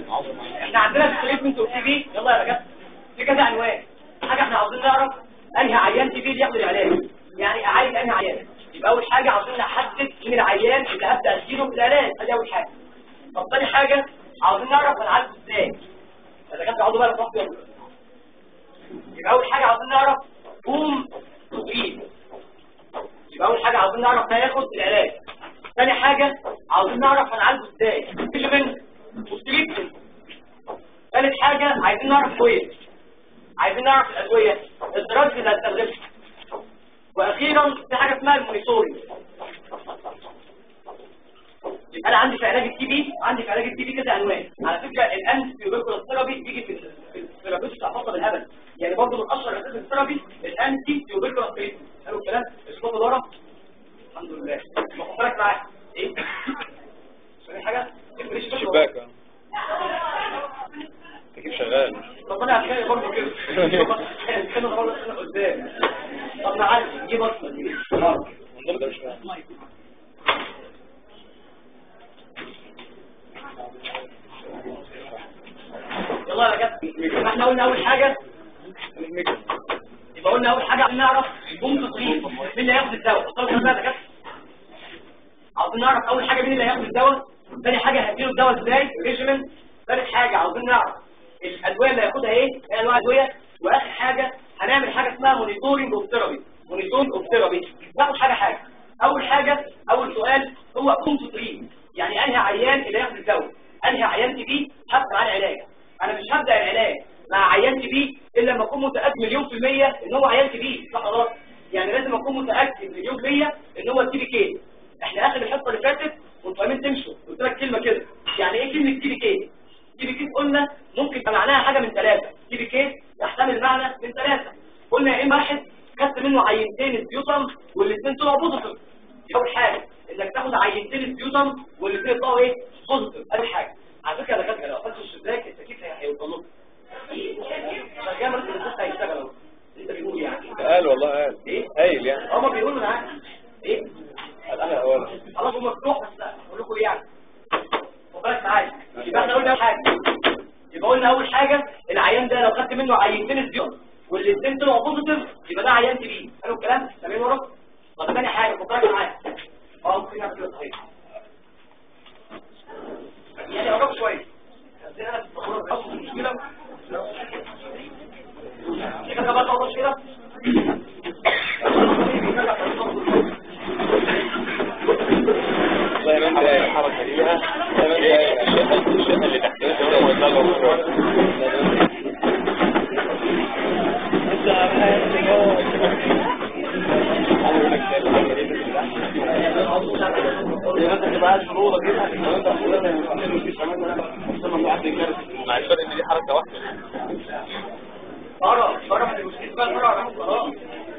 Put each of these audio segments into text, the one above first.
احنا عندنا التريتمنت والتي بي يلا يا رجاله في كذا عنوان حاجه احنا عاوزين نعرف انهي عيان تي بي اللي ياخد العلاج يعني اعالج انهي عيان يبقى اول حاجه عاوزين نحدد مين العيان اللي هبدا اديله العلاج ادي اول حاجه طب ثاني حاجه عاوزين نعرف هنعالجه ازاي اذا كنت عاوزوا بقى نفكر يبقى اول حاجه عاوزين نعرف قوم تدريب يبقى اول حاجه عاوزين نعرف هياخد العلاج ثاني حاجه عاوزين نعرف هنعالجه ازاي فيتامين وستريكشن ثالث حاجه عايزين نعرف كويس عايزين نعرف الادويه الدراجز اللي هنستخدمها واخيرا في حاجه اسمها المونيتورنج يبقى انا عندي في علاج التي بي عندي في علاج التي بي كذا عنوان على فكره الانتي بيوبيكول ثيرابي بيجي في الثيرابيوت بتاع فقط بالهبل يعني برضه من اشهر الاساس الثيرابي الانتي بيوبيكول ثيرابي حلو الكلام اسمه ورا الحمد لله خد بالك معايا ايه ثاني حاجه شباك تجيب شغال ربنا هتلاقي برضه كده كانوا برضه قدام طب نعالج نجيب اصلا نجيب ده مش فاهم يلا يا جد احنا قلنا اول حاجه يبقى قلنا اول حاجه عشان نعرف بوم تصريف مين اللي هياخد الدواء اتصلوا كده يا جد عاوزين نعرف اول حاجه مين اللي هياخد الدواء ثاني حاجه هديله الدواء ازاي ريجيمنت ثالث حاجه عاوزين نعرف الادويه اللي هياخدها ايه ايه انواع الادويه واخر حاجه هنعمل حاجه اسمها مونيتورنج اوف ثيرابي مونيتورنج اوف ثيرابي ناخد حاجه حاجه اول حاجه اول سؤال هو قوم تصريف يعني انهي عيان اللي هياخد الدواء انهي عيان تي بي هبدا معاه العلاج انا مش هبدا العلاج مع عيان تي بي الا لما اكون متاكد مليون في الميه ان هو عيان تي بي صح خلاص يعني لازم اكون متاكد مليون في الميه ان هو تي بي كي احنا اخر الحصه اللي فاتت وانتوا عايزين تمشوا قلت لك كلمه كده يعني ايه كلمه تي بي كي تي بي كي قلنا ممكن يبقى معناها حاجه من ثلاثه تي بي كي يحتمل معنى من ثلاثه قلنا يا اما واحد خدت منه عينتين السبيوتم والاثنين طلعوا بوزيتيف اول حاجه انك تاخد عينتين السبيوتم والاثنين يطلعوا ايه بوزيتيف اول حاجه على فكره يا دكاتره لو قفلتوا الشباك التكييف هيوصل لكم شغال مركز الصوت هيشتغل اهو انت بيقول يعني قال والله قال ايه قايل يعني هما بيقولوا معاك ايه قال انا اولا خلاص هو مفتوح بس اقول لكم ايه يعني خد بالك معايا يبقى احنا قلنا اول حاجه يبقى قلنا اول حاجه العيان ده لو خدت منه عينتين الزيون والاثنين طلعوا بوزيتيف يبقى ده عيان تي بي حلو الكلام تمام ورا طب ثاني حاجه خد بالك معايا اه في نفس صحيح يعني قرب شويه عندنا انا في الصوره اصلا مشكله كده بقى اول مشكله والله يا من ده الحركه دي بقى يا من ده الشقه الشقه اللي تحت ده هو ده مع الفرق ان دي حركه واحده ارى ارى من المشكله بقى ارى على خلاص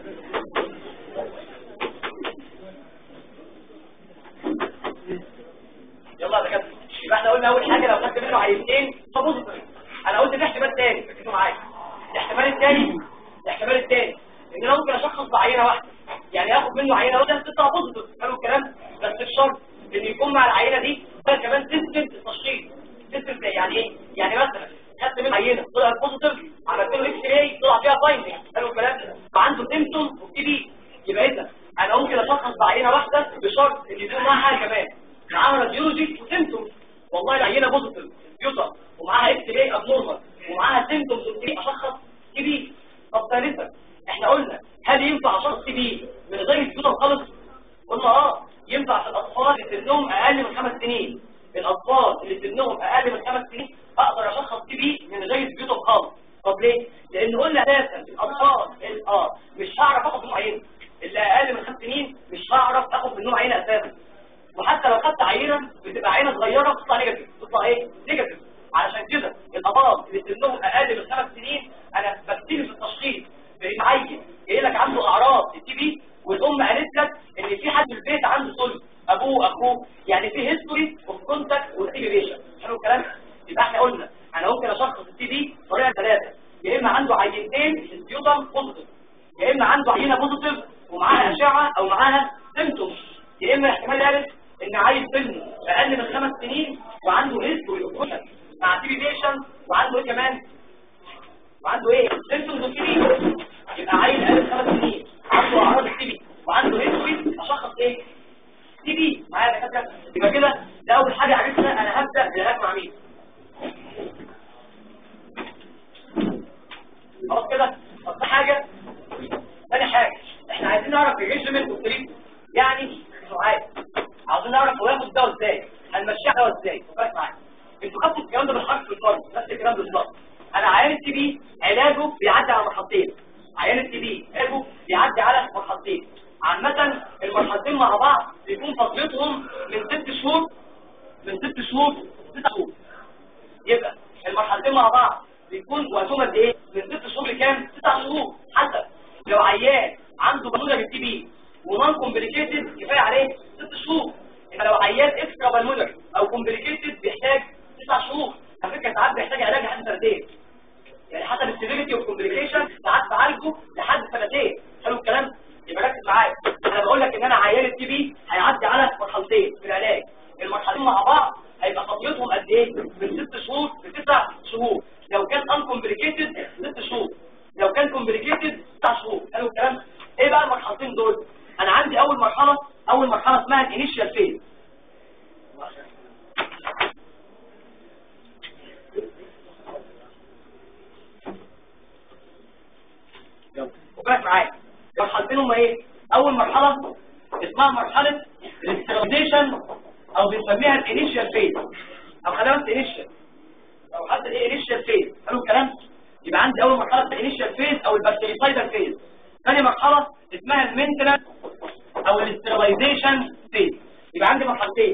يلا يا دكاتره يبقى احنا قلنا اول حاجه لو خدت منه عينتين فبوزيتيف انا قلت في احتمال تاني ركزوا معايا الاحتمال التاني الاحتمال التاني ان انا ممكن اشخص بعينه واحده يعني اخد منه عينه واحده تطلع بوزيتيف حلو الكلام بس بشرط ان يكون مع العينه دي ده كمان سيستم التشخيص سيستم يعني ايه يعني مثلا خدت منه عينه طلعت بوزيتيف عملت له اكس راي طلع فيها فايندنج حلو الكلام فعنده سيمتوم وتي بي يبقى اذا انا ممكن اشخص بعينه واحده بشرط ان يكون معاها حاجه كمان معاها راديولوجي وسيمتوم والله العينه بوزيتيف كمبيوتر ومعاها اكس راي ابنورمال ومعاها سيمتومز اشخص تي بي طب ثالثا احنا قلنا هل ينفع اشخص تي بي من غير كمبيوتر خالص قلنا اه ينفع في الاطفال اللي سنهم اقل من خمس سنين الاطفال اللي سنهم اقل من خمس سنين اقدر اشخص تي بي من غير كمبيوتر خالص طب ليه لان قلنا اساسا الاطفال ال- اه مش هعرف اخد منهم عينه اللي اقل من خمس سنين مش هعرف اخد منهم عينه اساسا وحتى لو خدت عينه بتبقى عينه صغيره بتطلع نيجاتيف بتطلع ايه نيجاتيف علشان كده الاطفال اللي سنهم اقل من خمس سنين انا بكتب في التشخيص بيتعين جاي لك عنده اعراض التي بي والام قالت لك ان في حد في البيت عنده صلب ابوه اخوه يعني في هيستوري اوف كونتاكت والتي بي حلو الكلام يبقى احنا قلنا انا ممكن اشخص التي بي بطريقه ثلاثه يا اما عنده عينتين السبيوتم بوزيتيف يا اما عنده عينه بوزيتيف ومعاها اشعه او معاها سيمتومز يا اما احتمال ثالث ان عيل سنه اقل من خمس سنين وعنده هيستوري اوف كونتاكت مع تي بي بيشنت وعنده ايه كمان وعنده ايه سيمتومز اوف تي بي يبقى عيل قال خمس سنين عنده اعراض التي بي وعنده هيستوري اشخص ايه تي بي معايا يا دكاتره يبقى كده ده اول حاجه عرفنا انا هبدا بالعلاج مع مين خلاص كده طب ده حاجه ثاني حاجه احنا عايزين نعرف الريجيمنت والتريت يعني سؤال عاوزين نعرف هو ياخد دواء ازاي هنمشيها دواء ازاي فكرت معايا انتوا خدتوا الكلام ده بالحرف في الفرد نفس الكلام بالظبط انا عيان التي بي علاجه بيعدي على مرحلتين عيان التي بي علاجه بيعدي على مرحلتين عامة المرحلتين مع بعض بيكون فترتهم من ست شهور من ست شهور ست شهور يبقى المرحلتين مع بعض بيكون وقتهم قد ايه من ست شهور لكام تسع شهور حسب لو عيان عنده بالمونر بالتي بي ونون كومبليكيتد كفايه عليه ست شهور يبقى لو عيان اكسترا بالمونر او كومبليكيتد بيحتاج تسع شهور على فكره ساعات بيحتاج علاج لحد سنتين يعني حسب السيفيريتي والكومبليكيشن ساعات بعالجه لحد سنتين حلو الكلام يبقى ركز معايا انا بقول لك ان انا عيان التي بي هيعدي على مرحلتين في العلاج المرحلتين مع بعض هيبقى فترتهم قد ايه من ست شهور لتسع شهور لو كان ان كومبليكيتد ست شهور لو كان كومبليكيتد تسع شهور حلو الكلام ايه بقى المرحلتين دول انا عندي اول مرحله اول مرحله اسمها الانيشال فيز وبقى معايا مرحلتين هما ايه اول مرحله اسمها مرحله الاستراتيجيشن او بنسميها الانيشال فيز او خلينا بس انيشال او حتى ايه انيشال فيز حلو الكلام يبقى عندي اول مرحله الانيشال فيز او البكتيريسايدال فيز ثاني مرحله اسمها المينتنس او الاسترلايزيشن فيز يبقى عندي مرحلتين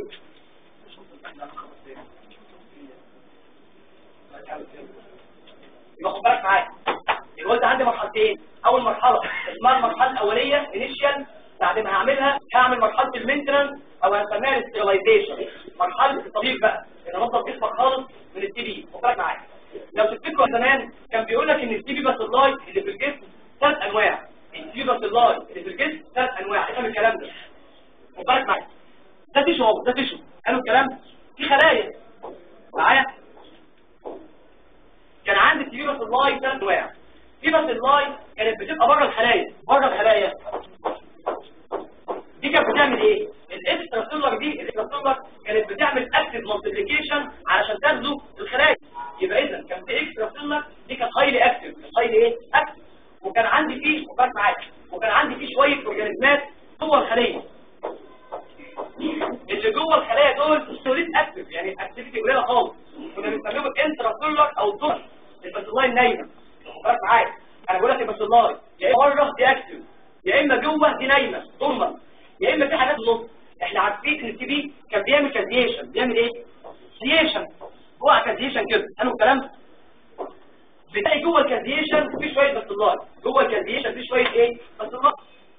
يبقى خد بالك معايا يبقى عندي مرحلتين اول مرحله اسمها المرحله الاوليه انيشال بعد ما هعملها هعمل مرحله المينتنس او هنسميها الاسترلايزيشن مرحله الطبيب بقى ان انظف جسمك خالص من التي بي خد بالك معايا لو تفتكروا زمان كان بيقول لك ان التي بي باسيلاي اللي في الجسم ثلاث انواع التي بي باسيلاي اللي في الجسم ثلاث انواع افهم الكلام ده خد بالك معايا ده تيشو اهو ده تيشو قالوا الكلام في خلايا معايا كان عندي التي بي باسيلاي ثلاث انواع في باسيلاي كانت بتبقى بره الخلايا بره الخلايا دي كانت بتعمل ايه الاكسترا سيلر دي الاكسترا سيلر كانت بتعمل اكتف مالتيبليكيشن علشان تغزو الخلايا يبقى اذا كان في اكسترا سيلر دي كانت هايلي اكتف هايلي ايه اكتف وكان عندي فيه وكان معاك وكان عندي فيه شويه اورجانيزمات جوه الخليه اللي جوه الخلايا دول سوليد اكتف يعني اكتيفيتي قليله خالص كنا بنسميهم الانترا سيلر او الدور الباسيلاي النايمه خد معاك انا بقول لك الباسيلاي يا اما بره دي اكتف يا اما جوه دي نايمه ضمن يا اما في حاجات نص احنا عارفين ان التي بي كان بيعمل كازيشن بيعمل ايه كازيشن هو كازيشن كده حلو الكلام بتلاقي جوه الكازيشن في شويه باسيلاي جوه الكازيشن في شويه ايه باسيلاي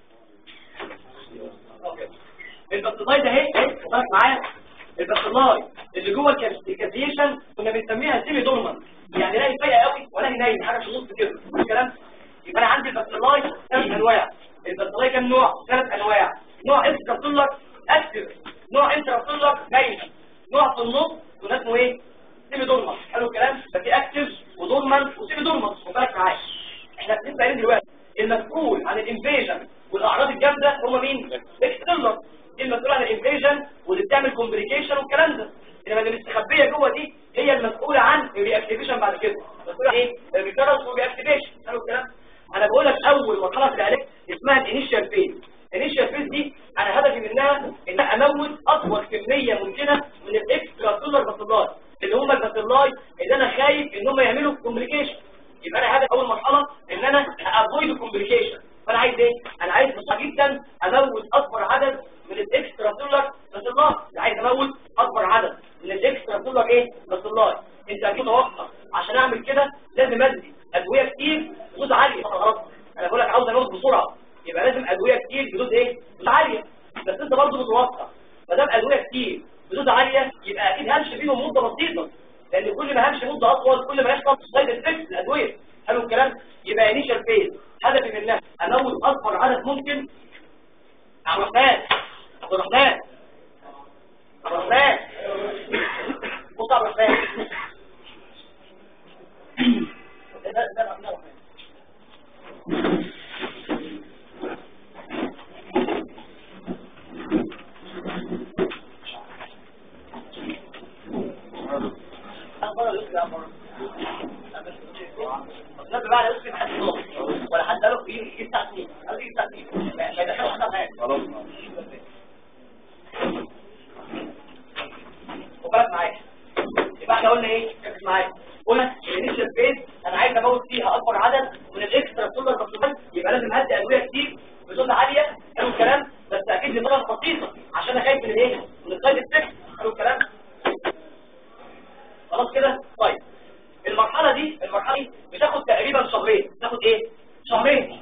الباسيلاي ده اهي اهي خد معايا الباسيلاي اللي جوه الكازيشن كنا بنسميها سيمي دورمان يعني لا هي فايقه قوي ولا هي نايمه حاجه في النص كده الكلام يبقى انا عندي الباسيلاي ثلاث انواع الباسيلاي كام نوع ثلاث انواع نوع اكسترا سيلر اكتف نوع انترا سيلر نايم نوع في النص وده اسمه ايه سيمي دورمان حلو الكلام ففي اكتف ودورمان وسيمي دورمان خد بالك معايا احنا لسه قايلين دلوقتي المسؤول عن الانفيجن والاعراض الجامده هم مين اكسترا المسؤول عن الانفيجن واللي بتعمل كومبليكيشن والكلام ده انما اللي مستخبيه جوه دي هي المسؤوله عن الرياكتيفيشن بعد كده مسؤوله عن ايه الريكارنس والرياكتيفيشن حلو الكلام انا بقول لك اول مرحله في العلاج اسمها الانيشال فيز الانيشال فيز دي انا هدفي منها ان انا اموت اكبر كميه ممكنه من الاكسترا سولار باسيلاي اللي هم الباسيلاي اللي انا خايف ان هم يعملوا كومبليكيشن يبقى انا هدف اول مرحله ان انا افويد الكومبليكيشن فانا عايز ايه انا عايز بسرعه جدا اموت اكبر عدد من الاكسترا سولار باسيلاي عايز اموت اكبر عدد من الاكسترا سولار ايه باسيلاي انت اكيد متوقع عشان اعمل كده لازم ادي ادويه كتير بدوز عاليه خلاص انا بقول لك عاوز اموت بسرعه يبقى لازم ادويه كتير بدوز ايه بدوز عاليه بس انت برضه متوقع ما دام ادويه كتير بدوز عاليه يبقى اكيد همشي بيهم مده بسيطه لان كل ما همشي مده اطول كل ما يحصل سايد افكت الادويه حلو الكلام يبقى انيشال فيز هدفي منها اموت اكبر عدد ممكن عبد الرحمن عبد الرحمن عبد الرحمن بص عبد الرحمن احنا قلنا ايه ركز معايا قلنا الانيشال فيز انا عايز اموت فيها اكبر عدد من الاكسترا سولار مكتوبات يبقى لازم هدي ادويه كتير بدون عاليه حلو الكلام بس اكيد لدرجه بسيطه عشان انا خايف من الايه من السايد افكت حلو الكلام خلاص كده طيب المرحله دي المرحله دي بتاخد تقريبا شهرين بتاخد ايه شهرين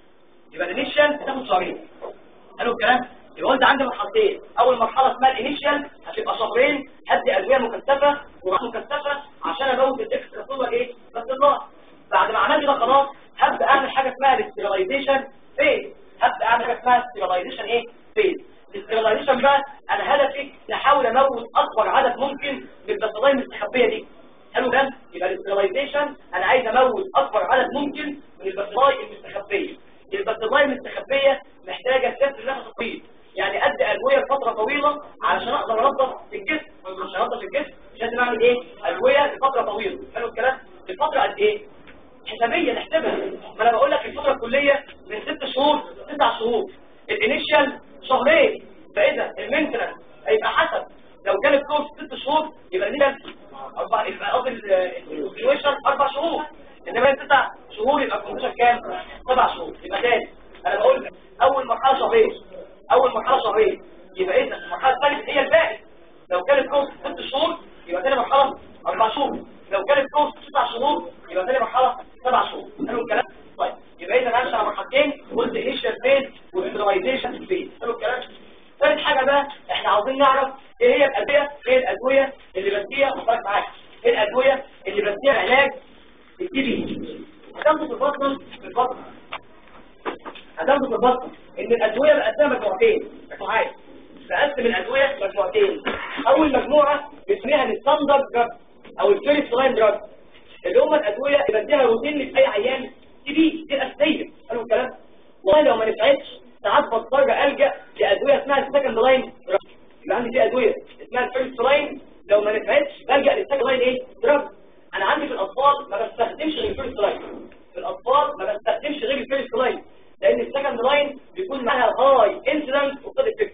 يبقى الانيشال بتاخد شهرين حلو الكلام يبقى انت عندي مرحلتين اول مرحله اسمها الانيشال هتبقى شهرين هدي ادويه مكثفه وراح مكثفه عشان اموت الاكسترا سولار ايه بس الله بعد ما عملت ده خلاص هبدا اعمل حاجه اسمها الاستيرلايزيشن فيز هبدا اعمل حاجه اسمها الاستيرلايزيشن ايه فيز الاستيرلايزيشن بقى انا هدفي نحاول اموت اكبر عدد ممكن من البكتيريا المستخبيه دي حلو ده يبقى الاستيرلايزيشن انا عايز اموت اكبر عدد ممكن من البكتيريا المستخبيه البكتيريا المستخبيه محتاجه سفر نفس طويل يعني ادي ادويه لفتره طويله علشان اقدر انظف الجسم عشان انظف الجسم لازم اعمل ايه ادويه لفتره طويله حلو الكلام الفتره قد ايه حسابيه نحسبها ما انا بقول لك الفتره الكليه من ست شهور تسع شهور الانيشال شهرين فاذا المينتنس هيبقى حسب لو كان الكورس ست شهور يبقى الانيشال اربع يبقى قصدي الكونتينيويشن اربع شهور انما تسع شهور يبقى الكونتينيويشن كام سبع شهور يبقى تاني انا بقول لك اول مرحله شهرين اول مرحله شهرين يبقى اذا المرحله الثالثه هي الباقي لو كان الكورس ست شهور يبقى تاني مرحله اربع شهور لو كان الكورس تسع شهور يبقى تاني مرحله سبع شهور حلو الكلام طيب يبقى اذا انا على مرحلتين قلت انيشال فيز والفيزرايزيشن فيز حلو الكلام ثالث حاجه بقى احنا عاوزين نعرف ايه هي الادويه ايه الادويه اللي بديها خد معاك ايه الادويه اللي بديها علاج التي بي هتاخده في البطن في البطن هتاخده في البطن ان الادويه بقسمها مجموعتين مجموعات بقسم الادويه مجموعتين اول مجموعه بنسميها الستاندرد دراج او الفيرست لاين دراج اللي هم الادويه اللي بديها روتين لاي عيان تي بي دي الاساسيه حلو الكلام والله لو ما نفعتش ساعات بضطر الجا لادويه اسمها السكند لاين دراج يبقى عندي في ادويه اسمها الفيرست لاين لو ما نفعتش بلجا للسكند لاين ايه دراج انا عندي في الاطفال ما بستخدمش غير الفيرست لاين في الاطفال ما بستخدمش غير الفيرست لاين لان السكند لاين بيكون معاها هاي انسيدنت اوف افكت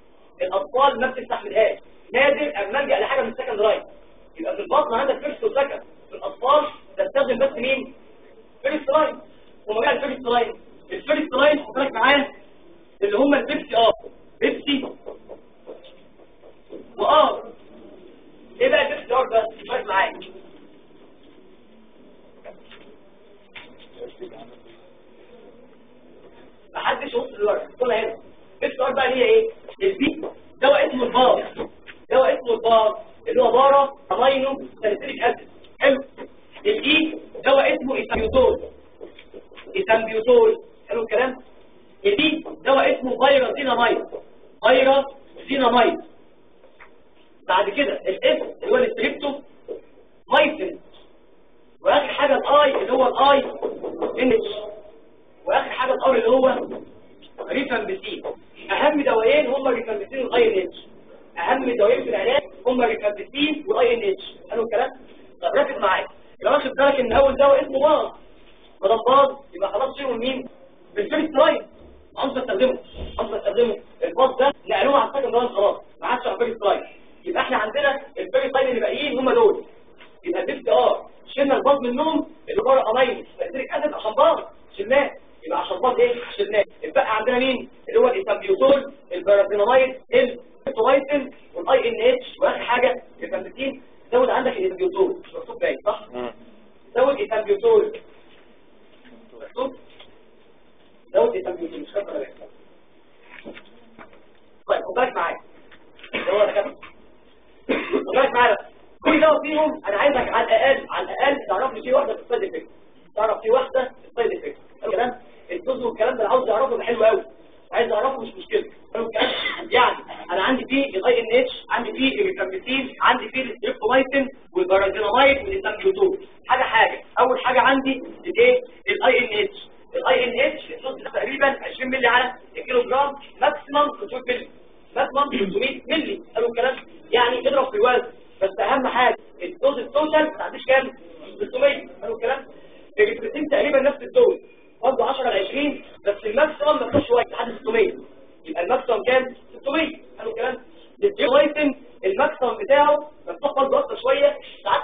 الاطفال ما بتستحملهاش نادر اما الجا لحاجه من السكند لاين يبقى في البطن عندك فيرست وسكند في الاطفال بستخدم بس مين فيرست لاين وما جاء الفيرست لاين الفيرست لاين خد بالك معايا اللي هم البيبسي اه بيبسي واه ايه بقى البيبسي ار ده خد بالك معايا محدش وصل دلوقتي كل هنا البيبسي ار بقى اللي هي ايه البي دواء اسمه البار دواء اسمه البار اللي هو بارا امينو ساليسيليك اسيد حلو الاي دواء اسمه ايثامبيوتول ايثامبيوتول حلو الكلام الدي دواء اسمه فيروسيناميد فيروسيناميد بعد كده الاس اللي هو الستريبتو مايسين واخر حاجه الاي اللي هو الاي ان اتش واخر حاجه الار اللي هو ريفامبسين اهم دوايين هم الريفامبسين والاي ان اتش اهم دوايين في العلاج هم الريفامبسين والاي ان اتش حلو الكلام طب ركز معايا يبقى واخد بالك ان اول دواء اسمه باظ ما دام باظ يبقى خلاص شيله مين بالفيرست لاين عنصر استخدمه عنصر استخدمه الباص ده نقلوه على السكند لاين خلاص ما عادش على الفيرست لاين يبقى احنا عندنا الفيرست لاين اللي باقيين هم دول يبقى البيست ار شلنا الباص منهم اللي بره امين تاثيرك اسد عشان باص شلناه يبقى عشان باص ايه شلناه يبقى عندنا مين اللي هو الايثامبيوتول البارازيناميد التويتن والاي ان اتش واخر حاجه الفامبتين زود عندك الايثامبيوتول مش مكتوب باين صح زود ايثامبيوتول مكتوب زود ايثامبيوتول مش كاتب ولا طيب خد بالك معايا هو ده كده خد بالك معايا كل دواء فيهم انا عايزك على الاقل على الاقل تعرف لي في واحده في السايد افكت تعرف في واحده في السايد افكت الكلام الجزء والكلام ده عاوز اعرفه ده حلو قوي عايز اعرفه مش مشكله حلو الكلام يعني انا عندي فيه الاي ان اتش عندي فيه الريفامبيسين عندي فيه الستريبتومايسين والبارازيناميد والانتامبيوتول حاجه حاجه اول حاجه عندي الايه الاي ان اتش الاي ان اتش النص تقريبا 20 مللي على الكيلو جرام ماكسيمم 300 مللي ماكسيمم 300 مللي حلو الكلام يعني اضرب في الوزن بس اهم حاجه الدوز التوتال ما تعديش كام 600 حلو الكلام الريفامبيسين تقريبا نفس الدوز برضه 10 ل 20 بس الماكسيمم ما فيهوش شويه لحد 600 يبقى الماكسيمم كام 600 حلو الكلام الجيلايتن الماكسيمم بتاعه مفتوح برضه اكتر شويه ساعات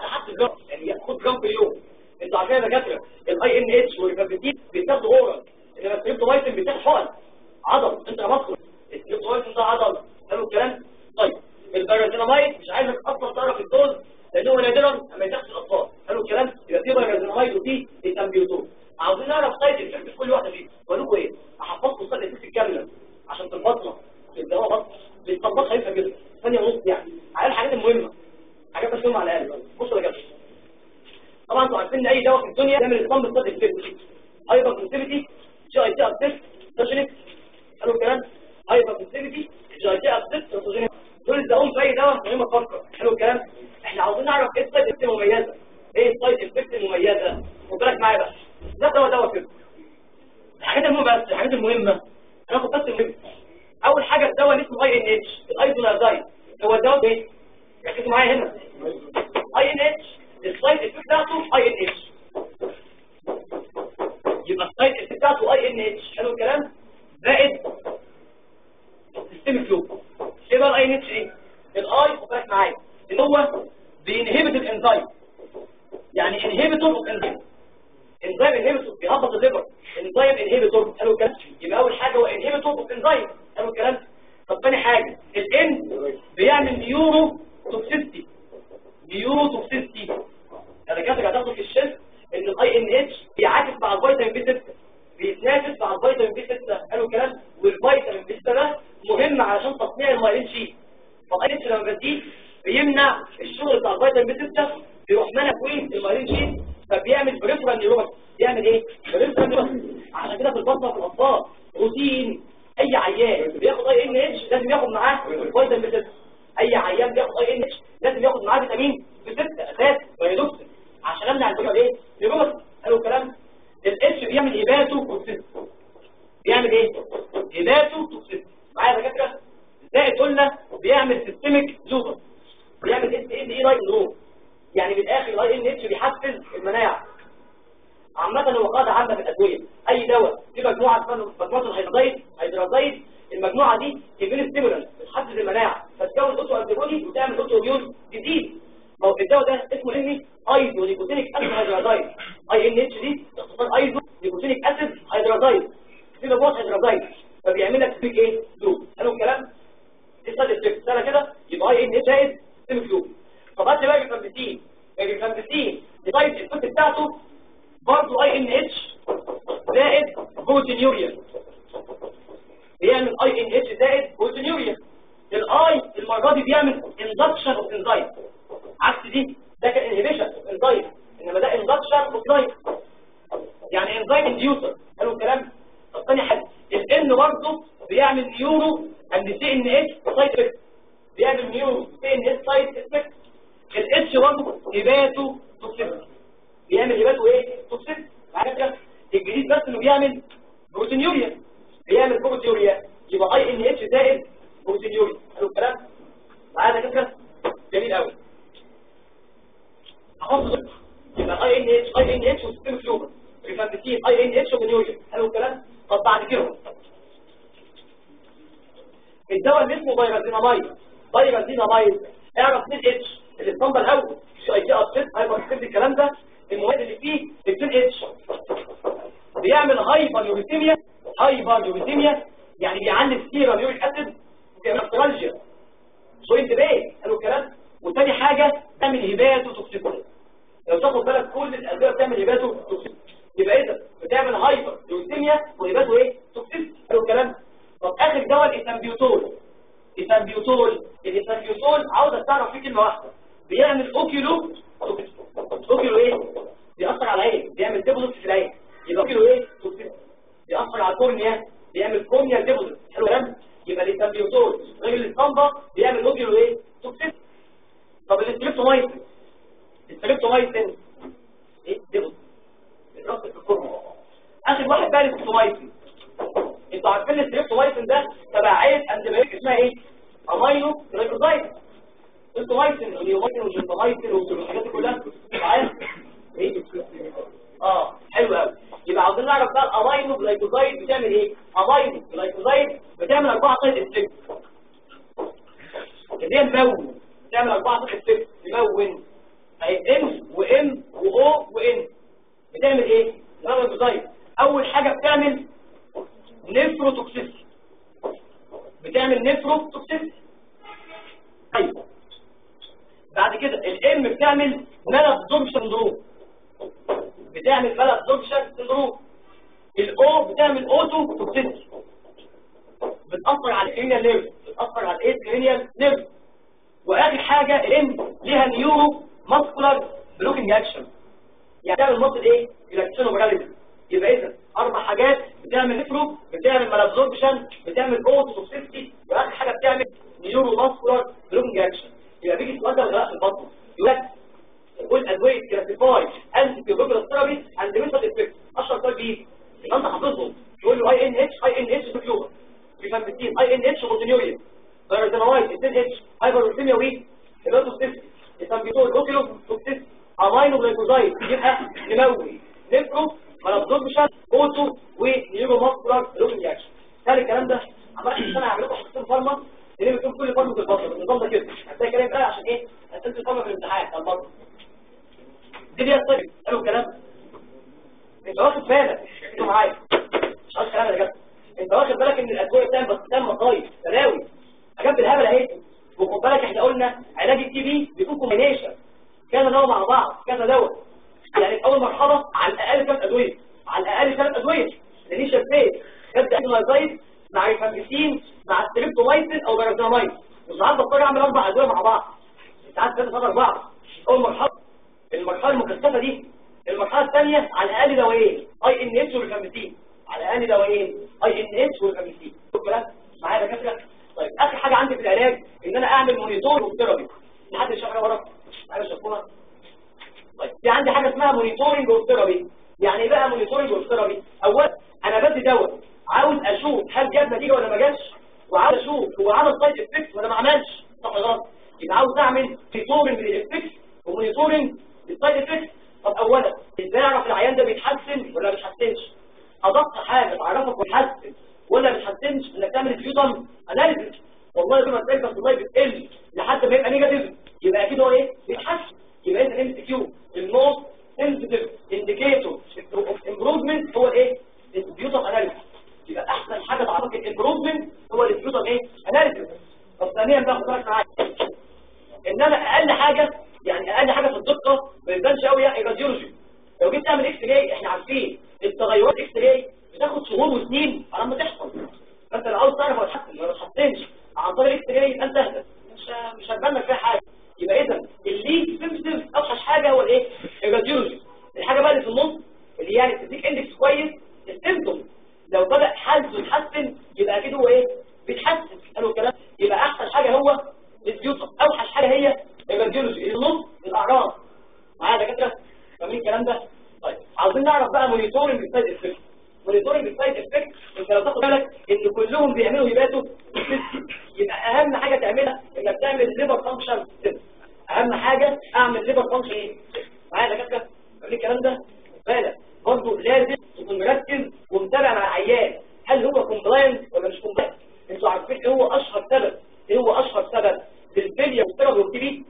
جرام في اليوم انتوا عارفين يا دكاتره الاي ان اتش والريفابيتين بيتاخدوا اورال انما الستريبتومايسين بيتاخد حقن عضل انت مصر الستريبتومايسين ده عضل حلو الكلام طيب البيرازيناميد مش عايزك اصلا تعرف الدوز لانه نادرا اما يتاخد الاطفال حلو الكلام يبقى في بيرازيناميد وفي التامبيوتون عاوزين نعرف سايد افكت في كل واحده فيهم بقول لكم ايه هحفظكم سايد افكت الكامله عشان تنبطنا في الدواء بطن بيتطبق خفيفه جدا ثانيه ونص يعني على الحاجات المهمه حاجات بس على الاقل بصوا يا جماعه طبعا انتوا عارفين ان اي دواء في الدنيا يعمل اسطمب سايد افكت هايبر سنسيتيفيتي جي اي تي ابتس سوشينيك حلو الكلام هايبر سنسيتيفيتي جي اي تي ابتس سوشينيك دول الدواء في اي دواء من غير ما تفكر حلو الكلام احنا عاوزين نعرف ايه السايد افكت المميزه ايه السايد افكت المميزه خد بالك معايا بقى ده دواء دواء كده الحاجات المهمه بس الحاجات المهمه هناخد بس المهم اول حاجه الدواء اللي اسمه اي ان اتش الايزونازايد هو الدواء ايه ركزوا معايا هنا اي ان اتش السايد افكت بتاعته اي ان اتش يبقى السايد افكت بتاعته اي ان اتش حلو الكلام زائد سيستم فلو ايه بقى الاي ان اتش ايه الاي خد بالك معايا اللي هو بينهبت الانزيم يعني انهبيتور اوف انزيم انزيم انهبيتور بيهبط الليفر انزيم انهبيتور حلو الكلام يبقى اول حاجه هو انهبيتور اوف انزيم حلو الكلام طب ثاني حاجه الان بيعمل نيورو توكسيستي نيورو توكسيستي انا كاتب هتاخده في الشيست ان الاي ان اتش بيعاكس مع الفيتامين بي 6 بيتنافس مع الفيتامين بي 6 حلو الكلام والفيتامين بي 6 ده مهم علشان تصنيع المايلين شيت فالاي اتش لما بديه بيمنع الشغل بتاع الفيتامين بي 6 بيروح منع كوين المايلين شيت فبيعمل بريفرال نيوروباثي بيعمل ايه بريفرال نيوروباثي عشان كده في البطنه في الاطفال روتين اي عيان بياخد اي ان اتش لازم ياخد معاه فيتامين بي 6 اي عيان بياخد اي ان اتش لازم ياخد معاه فيتامين بي 6 اساس ويدوكسين عشان امنع الفكره ايه نيوروباثي حلو الكلام الاتش بيعمل هيباتو توكسيس بيعمل ايه هيباتو توكسيس معايا يا دكاتره زائد قلنا بيعمل سيستميك لوبر بيعمل اس ان اي لايك نور يعني بالاخر الاي ان اتش بيحفز المناعه عامه هو قاعده عامه في الادويه اي دواء في مجموعه اسمها مجموعه الهيدرازايد هيدرازايد المجموعه دي تبين ستيمولانت بتحفز المناعه فتكون اوتو انتيبودي وتعمل اوتو اميون جديد ما هو الدواء ده اسمه اني ايزو نيكوتينيك اسيد هيدرازايد اي ان اتش دي اختصار ايزو نيكوتينيك اسيد هيدرازايد في مجموعه هيدرازايد فبيعمل لك سبيك ايه لوب حلو الكلام دي سايد افكت سنه كده يبقى اي ان اتش زائد سيميك لوب طب هات لي بقى الفامبيتين الفامبيتين السايد افكت بتاعته برضه اي ان اتش زائد بروتينيوريا بيعمل اي ان اتش زائد بروتينيوريا الاي المره دي بيعمل اندكشن اوف انزايم عكس دي ده كان انهبيشن اوف انزايم انما ده اندكشن اوف انزايم يعني انزايم انديوسر حلو الكلام طب ثاني حاجه الان برضه بيعمل نيورو اند سي ان اتش سايد افكت بيعمل نيورو سي ان اتش سايد افكت الاتش برضه هباته توكسيك بيعمل هباته ايه توكسيك معايا كده الجديد بس انه بيعمل بروتينيوريا بيعمل بروتينيوريا يبقى اي ان اتش زائد بروتينيوريا حلو الكلام معايا كده جميل قوي احط يبقى اي ان اتش اي ان اتش وسيستم فلوبر ريفامبيتين اي ان اتش وبنيوريا حلو الكلام طب بعد كده الدواء اللي اسمه بايرازينامايد بايرازينامايد اعرف 2 اتش اللي الصنبه الاول مش اي تي ابسيت هايبر الكلام ده المواد اللي فيه 2 اتش بيعمل هايبر يوريثيميا هايبر يوريثيميا يعني بيعلي السيرم يوريك اسيد وبيعمل استرالجيا بوينت باي حلو الكلام وتاني حاجه تعمل هباتو توكسيكولي لو تاخد بالك كل الادويه بتعمل هباتو توكسيك يبقى اذا بتعمل هايبر يوريثيميا وهباتو ايه توكسيك حلو الكلام طب اخر دواء الاسامبيوتول الاسامبيوتول الاسامبيوتول عاوز تعرف فيه كلمه واحده بيعمل اوكيلو اوكيلو ايه بيأثر على العين بيعمل ديبوزيت في العين يبقى اوكيلو ايه توكسيك بيأثر على الكورنيا بيعمل كورنيا ديبوزيت حلو الكلام يبقى الاسامبيوتول غير الاسطمبه بيعمل اوكيلو ايه توكسيك طب الاستريبتومايسين الستريبتومايسين ايه ديبوزيت بيترص في الكورنيا اخر واحد بقى الاستريبتومايسين انتوا عارفين الستريبتومايسين ده تبع عيله انتيبيوتيك اسمها ايه امينو جلايكوزايد الستريبتومايسين واليومايسين والجلطامايسين والحاجات دي كلها معايا ايه اه حلو قوي يبقى عاوزين نعرف بقى الامينو جلايكوزايد بتعمل ايه امينو جلايكوزايد بتعمل اربعه سايد افكت دي ممون بتعمل اربعه سايد افكت ممون اهي ام وام واو وان بتعمل ايه نيوروتوكسيد اول حاجه بتعمل نيفروتوكسيسي بتعمل نيفروتوكسيسي طيب بعد كده الام بتعمل مالابزوربشن سندروم بتعمل مالابزوربشن سندروم الاو بتعمل اوتو توكسيسي بتاثر على الكرينيال نيرف بتاثر على الايه كرينيال نيرف واخر حاجه الام ليها نيورو ماسكولار بلوكينج اكشن يعني تعمل مصل ايه ريلاكسيشن وبراليزم يبقى اذا اربع حاجات بتعمل نيفرو بتعمل مالابزوربشن بتعمل اوتو توكسيسي واخر حاجه بتعمل نيورو ماسكولار بلوكينج اكشن يبقى بيجي السؤال ده غلاء في البطن يقول لك يقول ادويه كلاسيفاي انتي بيوبيكال ثيرابي اند ميثود افكت اشهر طيب ايه يبقى انت حافظهم تقول له اي ان اتش اي ان اتش بيكيوبر ريفامبتين اي ان اتش بوتينيوريا بارازينوايد 2 اتش هايبروسيميا وي هيباتوسيس التامبيتول اوكيلو توكسيس امينو جلايكوزايد يبقى نموي نفرو مالابزوربشن اوتو ونيورو ماسكولار لوكينج اكشن هل الكلام ده عمال انا اعمل لكم حصتين فارما اللي بتكون كل فارما في البطن النظام ده كده هتلاقي كلام بقى عشان ايه اسئله الفارما في الامتحان بتاع البطن دي ليها طيب قالوا الكلام انت واخد بالك انتوا معايا مش عايز كلام يا جدع انت واخد بالك ان الادويه بتعمل بس بتعمل مصايب تداوي حاجات بالهبل اهي وخد بالك احنا قلنا علاج التي بي بيكون كومبينيشن كذا دواء مع بعض كذا دواء يعني في اول مرحله على الاقل ثلاث ادويه على الاقل ثلاث ادويه لاني شفيت خدت انزايد مع ريفامبيسين مع ستريبتومايسين او بارازينامايد وساعات بضطر اعمل اربع ادويه مع بعض ساعات ثلاثه ثلاثه اربعه اول مرحله المرحله المكثفه دي المرحله الثانيه على الاقل دوايين اي ان اتش وريفامبيسين على الاقل دوايين اي ان اتش وريفامبيسين الكلام معايا دكاتره طيب اخر حاجه عندي في العلاج ان انا اعمل مونيتور وثيرابي حد شرح ورا معايا شافوها طيب في عندي حاجه اسمها مونيتورنج وثيرابي يعني ايه بقى مونيتورنج وثيرابي اولا انا بدي دواء عاوز اشوف هل جاب نتيجه ولا ما جابش وعاوز اشوف هو عمل سايد افكت ولا ما عملش صح ولا غلط يبقى عاوز اعمل مونيتورنج للافكت ومونيتورنج للسايد افكت طب اولا ازاي اعرف العيان ده بيتحسن ولا ما بيتحسنش ادق حاجه تعرفك بيتحسن ولا ما بيتحسنش انك تعمل فيوتم اناليسيس والله كل ما تلاقي بس والله بتقل لحد ما يبقى نيجاتيف يبقى اكيد هو ايه بيتحسن يبقى انت ام كيو الموست سنسيتيف انديكيتور اوف امبروفمنت هو ايه الفيوتم اناليسيس يبقى احسن حاجه تعرفك الامبروفمنت هو الفيوتم ايه اناليسيس طب ثانيا بقى خد بالك معايا ان انا اقل حاجه يعني اقل حاجه في الدقه ما يبانش قوي يعني راديولوجي لو جيت تعمل اكس راي احنا عارفين التغيرات اكس راي بتاخد شهور وسنين على ما تحصل فانت لو عاوز تعرف هو اتحسن ولا ما اتحسنش عن طريق اكس راي يبقى انت اهدى مش مش هتبان لك فيها حاجه يبقى اذا الليد سيمبتوم اوحش حاجه هو الايه الراديولوجي الحاجه بقى اللي في النص اللي يعني تديك اندكس كويس السيمبتوم لو بدا حالته يتحسن يبقى اكيد هو ايه بيتحسن قالوا الكلام يبقى احسن حاجه هو الفيوتر اوحش حاجه هي الراديولوجي النص الاعراض معايا دكاتره فاهمين الكلام ده طيب عاوزين نعرف بقى مونيتورنج السايد افكت مونيتورنج السايد افكت انت لو تاخد بالك ان كلهم بيعملوا هباتو يبقى اهم حاجه تعملها انك تعمل ليفر فانكشن اهم حاجه اعمل ليفر فانكشن ايه معايا دكاتره فاهمين الكلام ده بالك برضه لازم تكون مركز ومتابع مع العيان هل هو كومبلاينت ولا مش كومبلاينت انتوا عارفين ايه هو اشهر سبب ايه هو اشهر سبب للفيليا والثيرابي والتي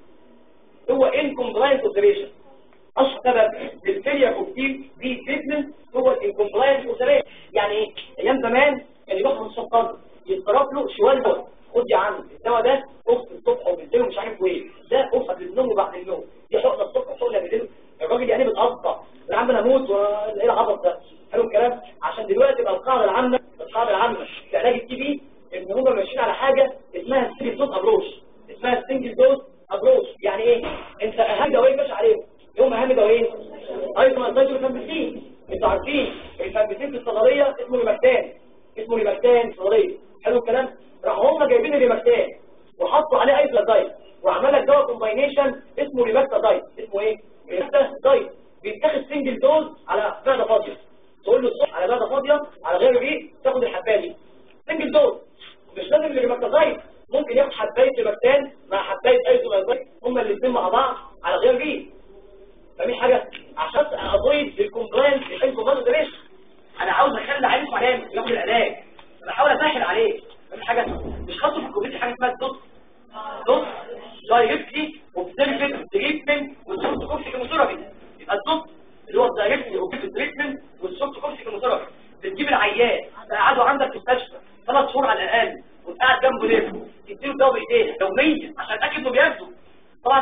هو انكمبلاينت اوبريشن اشهر سبب للفيليا والتي دي تريتمنت هو الانكمبلاينت اوبريشن يعني ايه ايام زمان كان يروح السكر يتصرف له شوال دواء خد يا عم الدواء ده قص الصبح وبالليل ومش عارف ايه ده قص قبل النوم وبعد النوم دي حقنه الصبح وحقنه بالليل الراجل يعني بتقطع يا عم انا اموت وايه العبط ده حلو الكلام عشان دلوقتي بقى القاعده العامه القاعده العامه في علاج التي بي ان هم ماشيين على حاجه اسمها سنجل دوز ابروش اسمها سنجل دوز ابروش يعني ايه انت اهم دواء ماشي عليهم يوم اهم دواء ايضا الزيتون الفامبسين انتوا عارفين الفامبسين في الصيدليه اسمه ريماكتان اسمه ريماكتان صيدليه حلو الكلام راحوا هم جايبين الريماكتان وحطوا عليه ايزلادايد وعمل لك دواء كومباينيشن اسمه ريماكتادايد اسمه ايه ريماكتادايد بيتاخد سنجل دوز على معده فاضيه تقول له الصبح على معده فاضيه على غير ريق تاخد الحبايه دي سنجل دوز مش لازم الريماكتادايد ممكن ياخد حبايه ريماكتان مع حبايه ايزولازايد هما الاثنين مع بعض على غير ريق فاهمين حاجه عشان افويد الكومبلاينس الانكومبلاينس انا عاوز اخلي عينه علامه ياخد العلاج بحاول اسهل عليه فاهم حاجه مش خاصه في الكوميديا حاجه اسمها دوس دوس دايركتلي اوبزرفد تريتمنت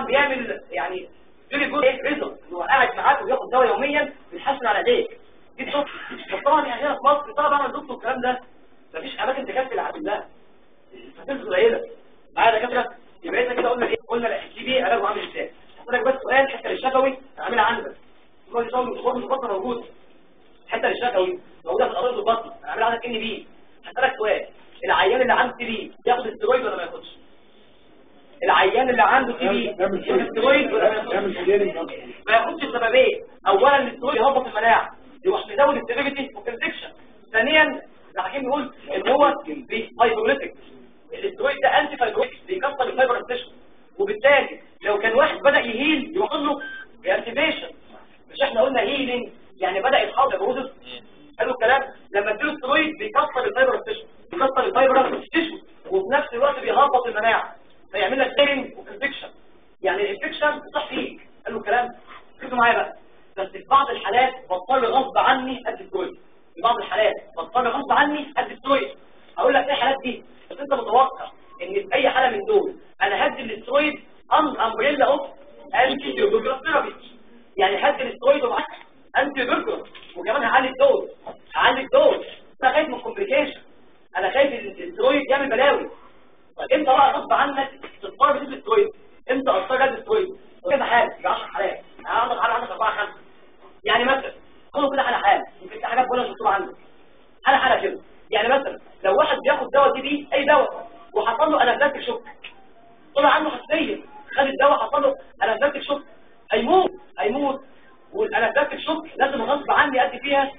بيعمل يعني فيري جود ريزلت هو قاعد معاك وبياخد دواء يوميا بيتحسن على ايديك دي الدكتور بس طبعا يعني هنا في مصر طبعا بعمل دكتور الكلام ده مفيش اماكن تكفي العبد الله الفاتيرز قليله معايا دكاتره يبقى احنا كده قلنا ايه قلنا الاتش بي علاجه عامل ازاي هسألك بس سؤال حتى للشفوي عاملها عندك كل شغل خد البطن موجود حتى للشفوي موجوده في الارض البطن عاملها عندك ان بي هسألك سؤال العيان اللي عنده تي بي ياخد استرويد ولا ما ياخدش العيان اللي عنده تي بي ياخد استرويد ولا ما ياخدش ما ياخدش بسببين اولا الاسترويد يهبط المناعه يروح مزود السيفيريتي والكونفكشن ثانيا الحكيم بيقول ان هو فايبروليتيك الاسترويد ده انتي فايبروليتيك بيكسر الفايبر تيشو وبالتالي لو كان واحد بدا يهيل يوصل له رياكتيفيشن مش احنا قلنا هيلينج يعني بدا يتحول لبروسس حلو الكلام لما اديله استرويد بيكسر الفايبر تيشو بيكسر الفايبر تيشو وفي نفس الوقت بيهبط المناعه فيعمل لك تيرنج وكونفكشن يعني الانفكشن صح فيك قالوا الكلام ركزوا معايا بقى بس في بعض الحالات بضطر غصب عني ادي استرويد في بعض الحالات بضطر غصب عني ادي استرويد هقول لك ايه الحالات دي بس انت متوقع ان في اي حاله من دول انا هدي الاسترويد ان امبريلا اوف انتي بيوجراف ثيرابي يعني هدي الاسترويد ومعاك انتي بيوجراف وكمان هعلي الدوز هعلي الدوز انا خايف من الكومبليكيشن انا خايف ان الاسترويد يعمل بلاوي طب امتى بقى غصب عنك تضطر تدي الاسترويد امتى اضطر ادي الاسترويد كذا حاله يبقى 10 حالات عندك حاله عندك 4 5 يعني مثلا خدوا كده حاله حاله يمكن في حاجات ولا مكتوبه عندك حاله حاله كده يعني مثلا لو واحد بياخد دواء تي بي اي دواء وحصل له انافلاكتيك شوك طلع عنده حساسيه خد الدواء حصل له انافلاكتيك شوك هيموت هيموت والانافلاكتيك شوك لازم غصب عني ادي فيها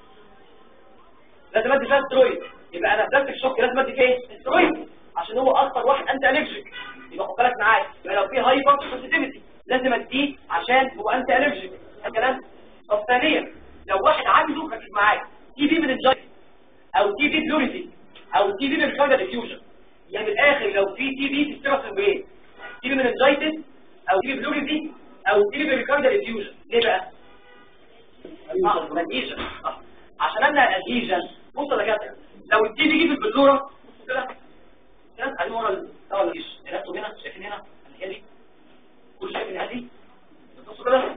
لازم ادي فيها سترويد يبقى انافلاكتيك شوك لازم ادي فيها سترويد عشان هو اكتر واحد انت الرجيك يبقى خد بالك معايا يبقى لو في هايبر سنسيتيفيتي لازم اديه عشان هو انت الرجيك الكلام طب ثانيا لو واحد عنده ركز معايا تي بي من الجاي او تي بي بلوريتي او تي بي بالكارديا ديفيوجن يعني من الاخر لو في تي بي في السيرس البرين تي بي من الجايتس او تي بي بلوريتي او تي بي بالكارديا ديفيوجن ليه بقى اه الاديجن آه. عشان امنع الاديجن بص يا دكاتره لو التي بي جه في البلوره كده كده ادي ورا الدواء اللي ركزوا هنا شايفين هنا الناحيه دي كل شايف الناحيه دي بصوا كده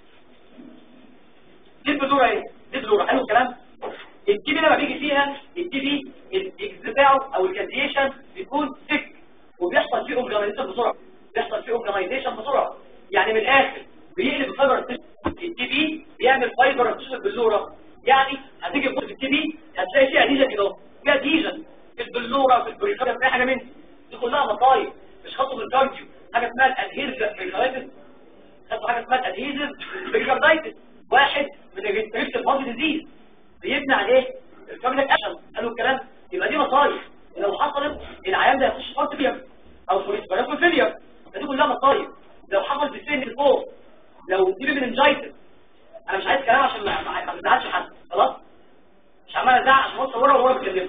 دي البلوره ايه دي البلوره حلو الكلام التي بي لما بيجي فيها التي بي الاكس بتاعه او الكازيشن بيكون سك وبيحصل فيه اوبجاميزيشن بسرعه بيحصل فيه اوبجاميزيشن بسرعه يعني من الاخر بيقلب الفايبر التي بي بيعمل فايبر باللوره يعني هتيجي تبص في التي بي هتلاقي فيها اديجن كده فيها اديجن في البلوره في البريكارديا في حاجه منها دي كلها مصايب مش خاصه بالكارديو حاجه اسمها الادهيزف بريكارديتس خدوا حاجه اسمها الادهيزف بريكارديتس واحد من الريستريكتيف بادي ديزيز بيبني عليه الكامل اكشن قالوا الكلام يبقى دي مصايب لو حصلت العيان ده يخش فارت فيلير او فريسبيراتوري فيلير دي كلها مصايب لو حصل في السن فوق لو دي مننجايتس انا مش عايز كلام عشان ما نزعلش حد خلاص مش عمال ازعق عشان اوصل ورا وهو بيتكلم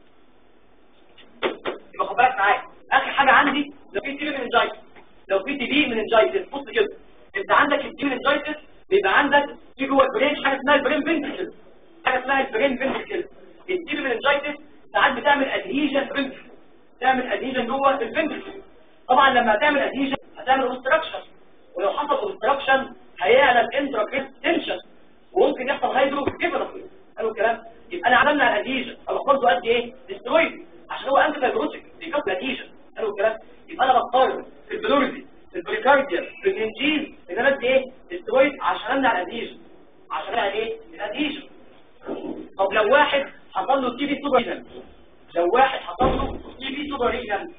يبقى خد بالك معايا اخر حاجه عندي لو في تي بي مننجايتس لو في تي بي مننجايتس بص كده انت عندك التي مننجايتس بيبقى عندك في جوه البرين حاجه اسمها البرين فينتكل حاجه اسمها البرين فينتكل التي بي مننجايتس ساعات بتعمل ادهيجن فينتكل تعمل ادهيجن جوه الفينتكل طبعا لما تعمل ادهيجن هتعمل اوبستراكشن ولو حصل اوبستراكشن هيعلى الانتراكريس تنشن وممكن يحصل هيدرو كيفرفي قالوا الكلام يبقى انا عملنا الادهيجن او برضه قد ايه استرويد عشان هو انتي فايبروتيك بيكسر الادهيجن قالوا الكلام يبقى انا بضطر في البلوريزي في البريكارديا في الانجيل ان انا ادي ايه استرويد عشان امنع الادهيجن عشان امنع ايه الادهيجن طب لو واحد حصل له تي بي سوبر رينال لو واحد حصل له تي بي سوبر رينال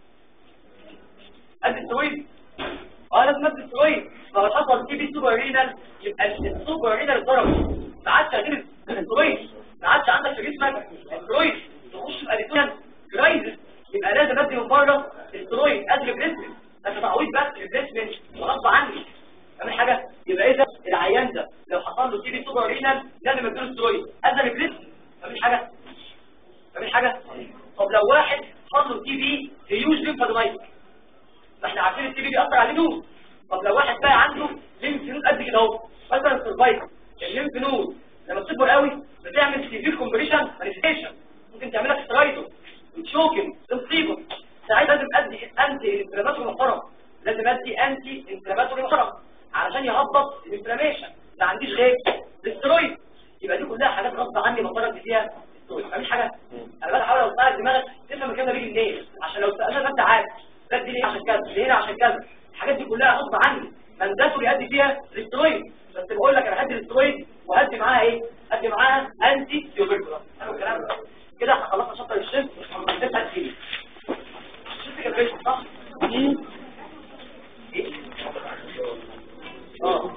ادي استرويد اه لازم ادي استرويد لو حصل تي بي سوبر رينال يبقى السوبر رينال ضرب ما عادش هتجيب استرويد ما عادش عندك في جسمك استرويد تخش في اديتون كرايزس يبقى لازم ادي من بره استرويد ادي ريبليسمنت بس تعويض بس ريبليسمنت غصب عني فاهم حاجه يبقى اذا العيان ده لو حصل له تي بي سوبر رينال لازم اديله استرويد ادي ريبليسمنت فاهم حاجه فاهم حاجه طب لو واحد حصل له تي بي هيوج ليمفادومايتك ما احنا عارفين التي بي بيأثر على النود طب لو واحد بقى عنده ليمف نود قد كده اهو مثلا سرفايفل الليمف نود لما بتكبر قوي بتعمل سيفير كومبريشن مانيفيستيشن ممكن تعمل لك سترايدو وتشوكن تصيبه ساعات لازم ادي انتي انفلاماتوري محترم لازم ادي انتي انفلاماتوري محترم علشان يهبط الانفلاميشن ما عنديش غير الاسترويد يبقى دي كلها حاجات غصب عني بضطر ادي فيها استرويد مفيش حاجه انا بحاول اوصل دماغك تفهم الكلام ده بيجي منين عشان لو سالنا انت عارف بدي ليه عشان كذا ليه هنا عشان كذا الحاجات دي كلها غصب عني مندسه يؤدي فيها الاسترويد بس بقول لك انا هدي الاسترويد وهدي معاها ايه هدي معاها انتي تيوبركلوز حلو الكلام ده كده احنا خلصنا شابتر الشيفت هنبدا فيه الشيفت كان بيشرح صح ايه اه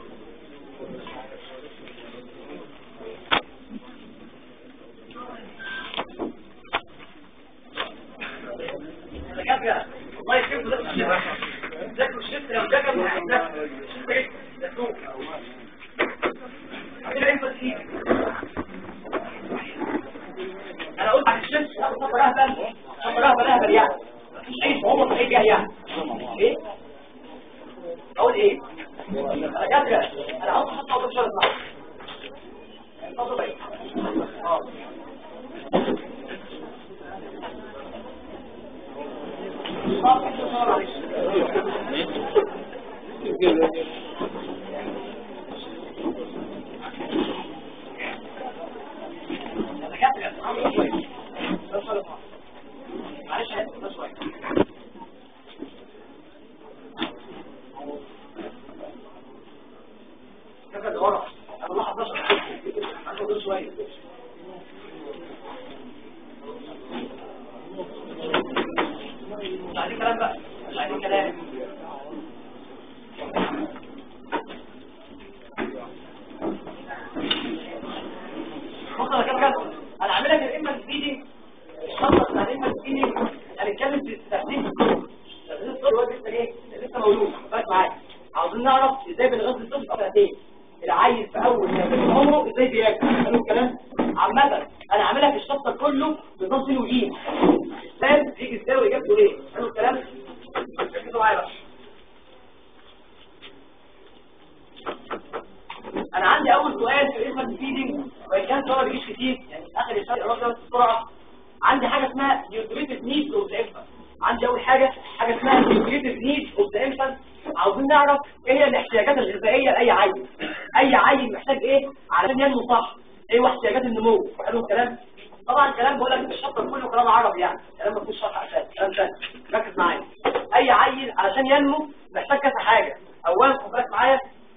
دكاتره والله يكرمكم ده الشيفت ذاكروا الشيفت لو ذاكروا هتذاكروا الشيفت ايه ذاكروه كده انت تسيب انا قلت عن الشمس صفر اهبل صفر اهبل اهبل يعني مفيش اي صعوبه في اي جهه يعني ايه اقول ايه انا جدع انا عاوز احط اوضه شرط معاك اتفضل بقى اه معلش هات شويه كده ورا انا لاحظ بس هاخد دول شويه مش عايزين كلام بقى مش عايزين كلام بص انا كده كده انا عامل لك الامه الفيدنج الشرط بتاع الامه الفيدنج هنتكلم في ترتيب الطب ترتيب الطب هو لسه ايه لسه مولود بس معايا عاوزين نعرف ازاي بنغذي الطفل في سنتين العيل في اول سنتين من عمره ازاي بياكل حلو الكلام عامه انا عامل لك الشابتر كله بنظام سين وجيم السام بيجي ازاي واجابته ايه حلو الكلام ركزوا معايا بقى انا عندي اول سؤال في الانفانت فيدنج وان كان سؤال بيجيش كتير يعني اخر الشهر الرابع بس بسرعه عندي حاجه اسمها نيوتريتيف نيدز اوف ذا انفانت عندي اول حاجه حاجه اسمها نيوتريتيف نيدز اوف ذا انفانت عاوزين نعرف ايه هي الاحتياجات الغذائيه لاي عيل اي عيل محتاج ايه علشان ينمو صح ايه هو احتياجات النمو حلو الكلام طبعا كلام بقول لك الشابتر كله كلام عربي يعني كلام ما فيهوش شرح اساسي كلام سهل ركز معايا اي عيل علشان ينمو محتاج كذا حاجه اولا خد بالك معايا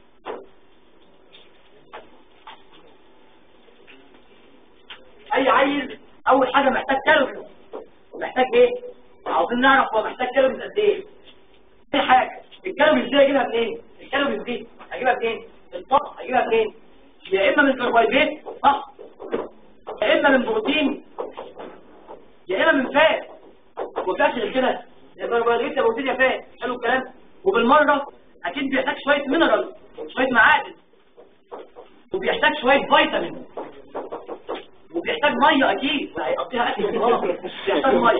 اي عيل اول حاجه محتاج كالوري محتاج ايه عاوزين نعرف هو محتاج كالوري قد ايه دي حاجه الكالوري دي اجيبها منين الكالوري دي اجيبها منين الطاقه اجيبها منين يا اما من كربوهيدرات صح يا اما من بروتين يا اما من فات وفات غير كده يا كربوهيدرات يا بروتين يا فات حلو الكلام وبالمره اكيد بيحتاج شويه مينرال شويه معادن وبيحتاج شويه فيتامين وبيحتاج ميه اكيد هيقضيها اكل غلط بيحتاج ميه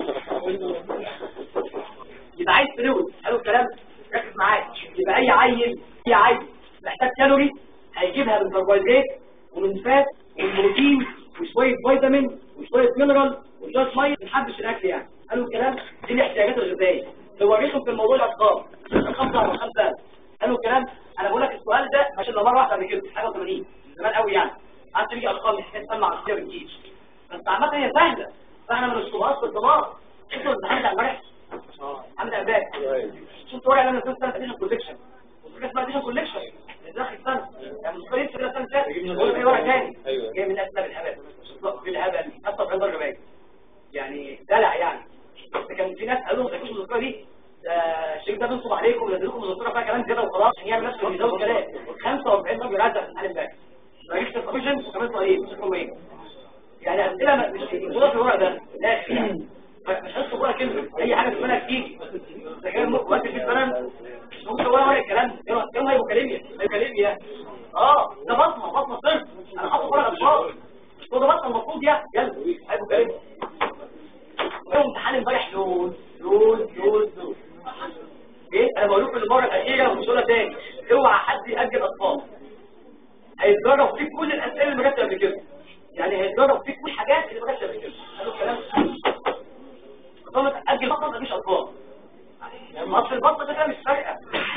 يبقى عايز فلويد حلو الكلام ركز معايا يبقى اي عيل اي عيل محتاج كالوري هيجيبها من كربوهيدرات ومن فات ومن بروتين وشويه فيتامين وشويه مينرال وشويه ميه ما تحبش الاكل يعني حلو الكلام دي الاحتياجات الغذائيه لو وريتهم في الموضوع الارقام خمسه على خمسه حلو الكلام انا بقول لك السؤال ده مش الا مره واحده قبل كده حاجه 80 زمان قوي يعني قعدت تيجي ارقام حكايه تسمع عصيه بتجيش بس عامه هي سهله فاحنا من الصباط في الضباط انتوا امتحنت على امبارح عامل امبارح شفت ورقه انا نزلت سنه اديشن كوليكشن وفكره اسمها اديشن كوليكشن داخل سنه يعني مش قريت كده سنه فاتت بقول في ورقه تاني جاي من اسباب الهبل بالهبل حتى في درجه باقي يعني دلع يعني بس كان في ناس قالوا ما تذاكروش الدكتوره دي ده الشيخ ده بينصب عليكم ويديلكم الدكتوره فيها كلام زياده وخلاص عشان يعمل نفسه بيزود كلام 45 راجل رزق في الامتحان امبارح ماليش تفكيشن وكمان صغير مش ايه يعني اسئله ما- مش موجوده في الورق ده لا يعني مش هتكتب ولا كلمه اي حاجه في بالك تيجي ده كان وقت في مثلا مش ممكن ولا ولا الكلام ده كلام هيبوكاليميا هيبوكاليميا اه ده بطنه بطنه صرف انا حاطه ورقه اشخاص هو ده بطنه المفروض يعني يلا هيبوكاليميا ويوم امتحان امبارح لون لون لون لون ايه انا بقول لكم المره الاخيره ومش هقولها تاني اوعى حد ياجل اطفال هيتجرب فيك كل الاسئله اللي ما جاتش قبل كده يعني هيتجرب فيك كل الحاجات اللي ما جاتش قبل كده حلو الكلام طبعا اجل اصلا مفيش اطفال اصل البطه كده مش فارقه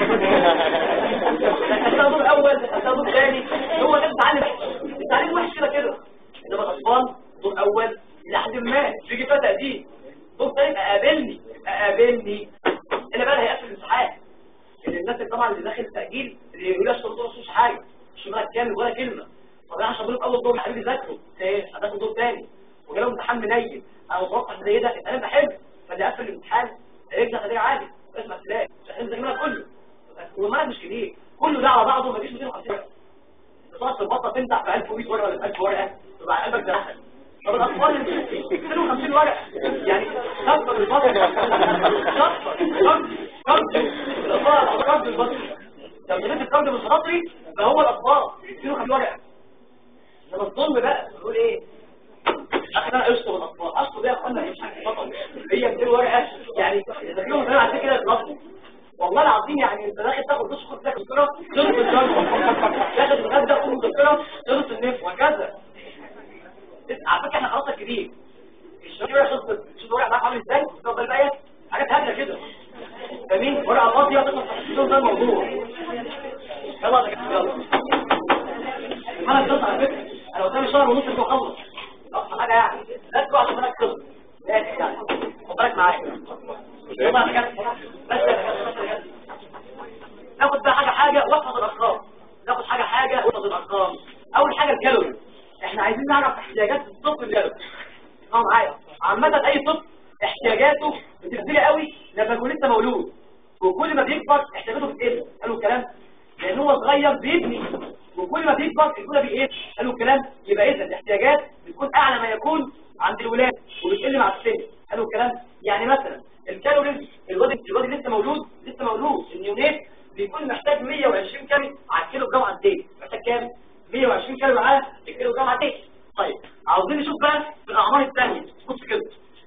التدور الاول التدور الثاني هو ده التعليم التعليم وحش كده كده انما الاطفال دور اول الى حد ما تيجي فيها تقديم دور ثاني اقابلني اقابلني اللي بقى هيقفل الامتحان الناس اللي طبعا اللي داخل التاجيل اللي يقول لك الدكتور مش حاجه مش مالك كامل ولا كلمه طب انا عشان اقول اول دور يا حبيبي ذاكره ايه هتاخد دور ثاني وجاله امتحان منيل انا متوقع زي ده انا بحب فاللي قفل الامتحان رجع خليه عادي اسمع سلاح مش هتنزل المنهج كله والمنهج مش كبير كله ده على بعضه مفيش 250 ورقه بتقعد في البطه تمسح في 1100 ورقه ولا 1000 ورقه تبقى على قلبك جرحك طب الاطفال 250 ورقه يعني كسر البطه كسر كسر الاطفال كسر البطه لو جبت الكارد مش خاطري فهو الاطفال 250 ورقه انما الظلم بقى بيقول ايه اخي انا اشطب الاطفال اشطب ايه يا اخوانا مش حاجه بطل هي 200 ورقه يعني اذا فيهم انا عشان كده اتلخبط والله العظيم يعني انت داخل تاخد دش خد تاكل كده خلص الجنة داخل تتغدى قوم مذكرة خلص النف وهكذا على فكره احنا خلاص كبير الشباب بقى خلصت شوف الورق معاك عامل ازاي تفضل بقى حاجات هبله كده فاهمين ورقه فاضيه تخلص الشغل ده الموضوع يلا يلا انا خلصت على فكره انا قدامي شهر ونص كده اخلص اصلا حاجه يعني لا تروح عشان انا خلص لا يعني خد بالك معايا يلا انا جت بس بس ناخد بقى حاجه حاجه واحفظ الارقام ناخد حاجه حاجه واحفظ الارقام اول حاجه الكالوري احنا عايزين نعرف احتياجات الطفل الكالوري اه معايا عامه اي طفل احتياجاته بتبتدي قوي لما يكون لسه مولود وكل ما بيكبر احتياجاته بتقل قالوا الكلام لان هو صغير بيبني وكل ما بيكبر الكلى بيقل قالوا الكلام يبقى اذا الاحتياجات بتكون اعلى ما يكون عند الولاد وبتقل مع السن قالوا الكلام يعني مثلا الكالوريز الواد الواد اللي لسه مولود لسه مولود النيونيت بيكون محتاج 120 كالوري على الكيلو جرام على الدقيقه محتاج كام 120 كالوري على الكيلو جرام على الدقيقه طيب عاوزين نشوف بقى في الاعمار الثانيه بص كده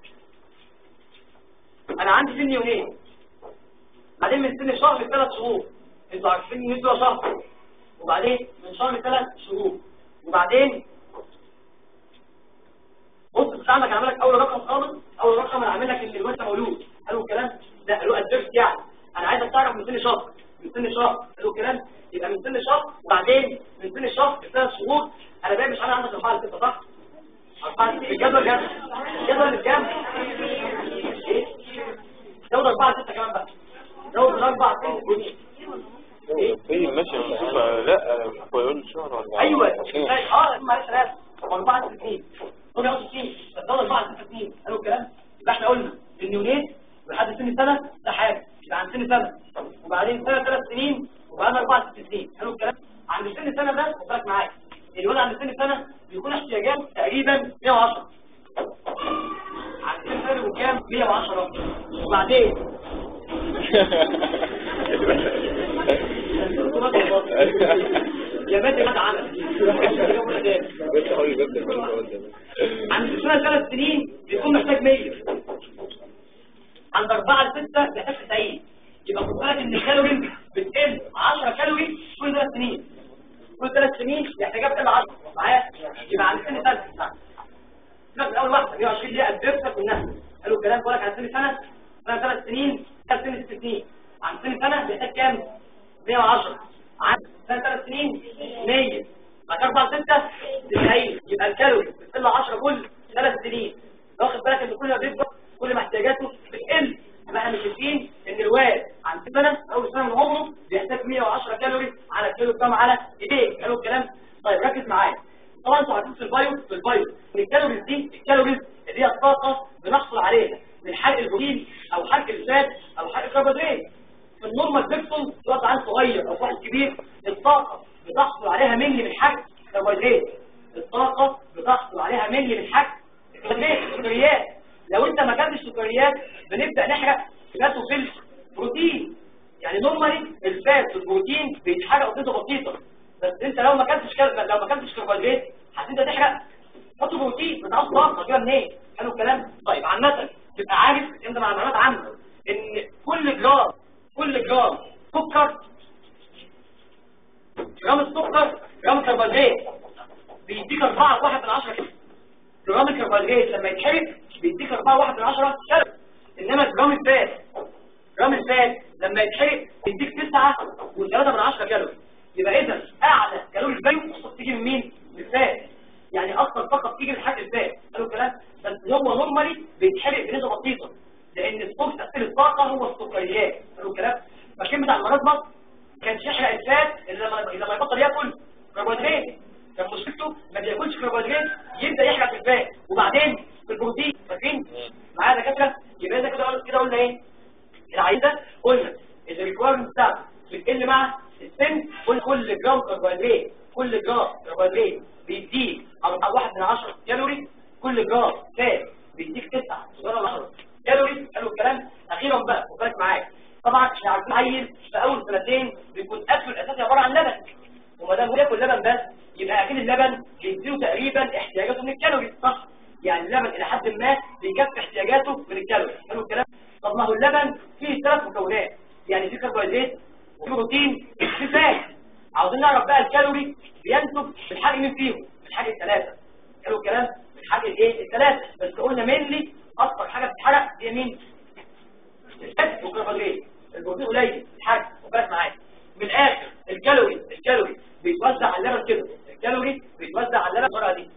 انا عندي سن يومين بعدين من سن شهر لثلاث شهور انتوا عارفين ان انتوا شهر وبعدين من شهر لثلاث شهور وبعدين بص بتاعنا كان عامل لك اول رقم خالص اول رقم انا عامل لك ان الواد مولود قالوا الكلام ده قالوا ادرس يعني انا عايزك تعرف من سن شهر من سن شهر قالوا الكلام يبقى من سن شهر وبعدين من سن شهر لثلاث شهور انا باقي مش انا عندك 4 6 صح؟ 4 الجدول جنب الجدول اللي جنب ايه؟ زود 4 6 كمان بقى زود 4 6 ايه ماشي نشوفها لا هو يقول شهر ولا ايوه اه معلش انا اسف 4 سنين طب يا سنين الدوله 4 6 سنين قالوا الكلام يبقى احنا قلنا النيونيت لحد سن سنه ده حاجه يبقى عند سن سنه وبعدين سنه ثلاث سنين وبعدين 4 6 سنين قالوا الكلام عند سن سنه ده خد بالك معايا الولد عند سن سنه بيكون احتياجاته تقريبا 110 عند سن سنه بيكون كام 110 وبعدين يا بنتي ما عمل عند سنة ثلاث سنين بيكون محتاج 100 عند أربعة لستة بيحتاج 90 يبقى خد بالك إن الكالوري بتقل 10 كالوري كل ثلاث سنين كل ثلاث سنين الاحتياجات بتقل 10 معايا يبقى عند سن ثالث سنة سنة أول واحدة 120 دقيقة قدرتك والنفس قالوا الكلام بقول لك عند سن سنة سنة ثلاث سنين ثلاث سن ست سنين عند سن سنة بيحتاج كام؟ 110 عند سنة ثلاث سنين 100 بعد أربع ستة 90 يبقى الكالوري بتقل 10 كل ثلاث سنين واخد بالك ان كل ما بيكبر كل ما احتياجاته بتقل يبقى احنا متفقين ان الواد عند سنة اول سنة من عمره بيحتاج 110 كالوري على الكيلو جرام على ايديه قالوا الكلام طيب ركز معايا طبعا انتوا عارفين في البايو في البايو ان الكالوريز دي الكالوريز اللي هي الطاقة بنحصل عليها من حرق البروتين او حرق الفات او حرق الكربوهيدرات في النورمال بيرسون سواء عن صغير او واحد كبير الطاقة بتحصل عليها ملي من حرق الكربوهيدرات الطاقة بتحصل عليها ملي من حرق السكريات لو انت ما كانتش سكريات بنبدأ نحرق فات وفي بروتين يعني نورمالي الفات والبروتين بيتحرقوا بنسبه بسيطه بس انت لو ما كانتش كل... لو ما كانتش كربوهيدرات هتبدا تحرق حط بروتين ما تعرفش طاقه كده منين حلو الكلام طيب عامه تبقى عارف انت مع معلومات عامه ان كل جرام كل جرام سكر جرام السكر جرام الكربوهيدرات بيديك 4 واحد من 10 كده جرام الكربوهيدرات لما يتحرق بيديك 4 واحد من 10 كالوري انما جرام الفات جرام الفات لما يتحرق يديك 9 و3 من 10 كالوري يبقى اذا اعلى كالوري فاليو تيجي من مين من الفات يعني اكتر فقط تيجي من حاجه الفات قالوا الكلام بس هو نورمالي بيتحرق بنسبه بسيطه لان الصوت تاثير الطاقه هو السكريات قالوا الكلام فالكلمه بتاع المناسبه كانش يحرق الفات الا لما لما يبطل ياكل كربوهيدرات كان مشكلته ما بياكلش كربوهيدرات يبدا يحرق في الفات وبعدين في البروتين فاكرين معايا دكاتره يبقى اذا كده كده قلنا ايه العيل ده قلنا الريكويرمنت بتاعته بتقل مع السن كل كل جرام كربوهيدرات كل جرام كربوهيدرات بيديك 4 من 10 كالوري كل جرام فات بيديك 9 صغيره ل 10 كالوري قالوا الكلام اخيرا بقى وخليك معايا طبعا احنا عارفين عيل في اول سنتين بيكون اكله الاساسي عباره عن لبن وما دام هو ياكل لبن بس يبقى اكيد اللبن بيديله تقريبا احتياجاته من الكالوري صح يعني اللبن الى حد ما بيكفي احتياجاته من الكالوري حلو الكلام طب ما هو اللبن فيه ثلاث مكونات يعني فيه كربوهيدرات وفيه بروتين وفيه فات عاوزين نعرف بقى الكالوري بينتج من حاجه مين فيهم من حاجه الثلاثه حلو الكلام من حاجه ايه الثلاثه بس قلنا مينلي اكتر حاجه بتتحرق هي مين الفات والكربوهيدرات البروتين قليل الحاجه وبالك معايا من الاخر الكالوري الكالوري بيتوزع على اللبن كده الكالوري بيتوزع على اللبن بالطريقه دي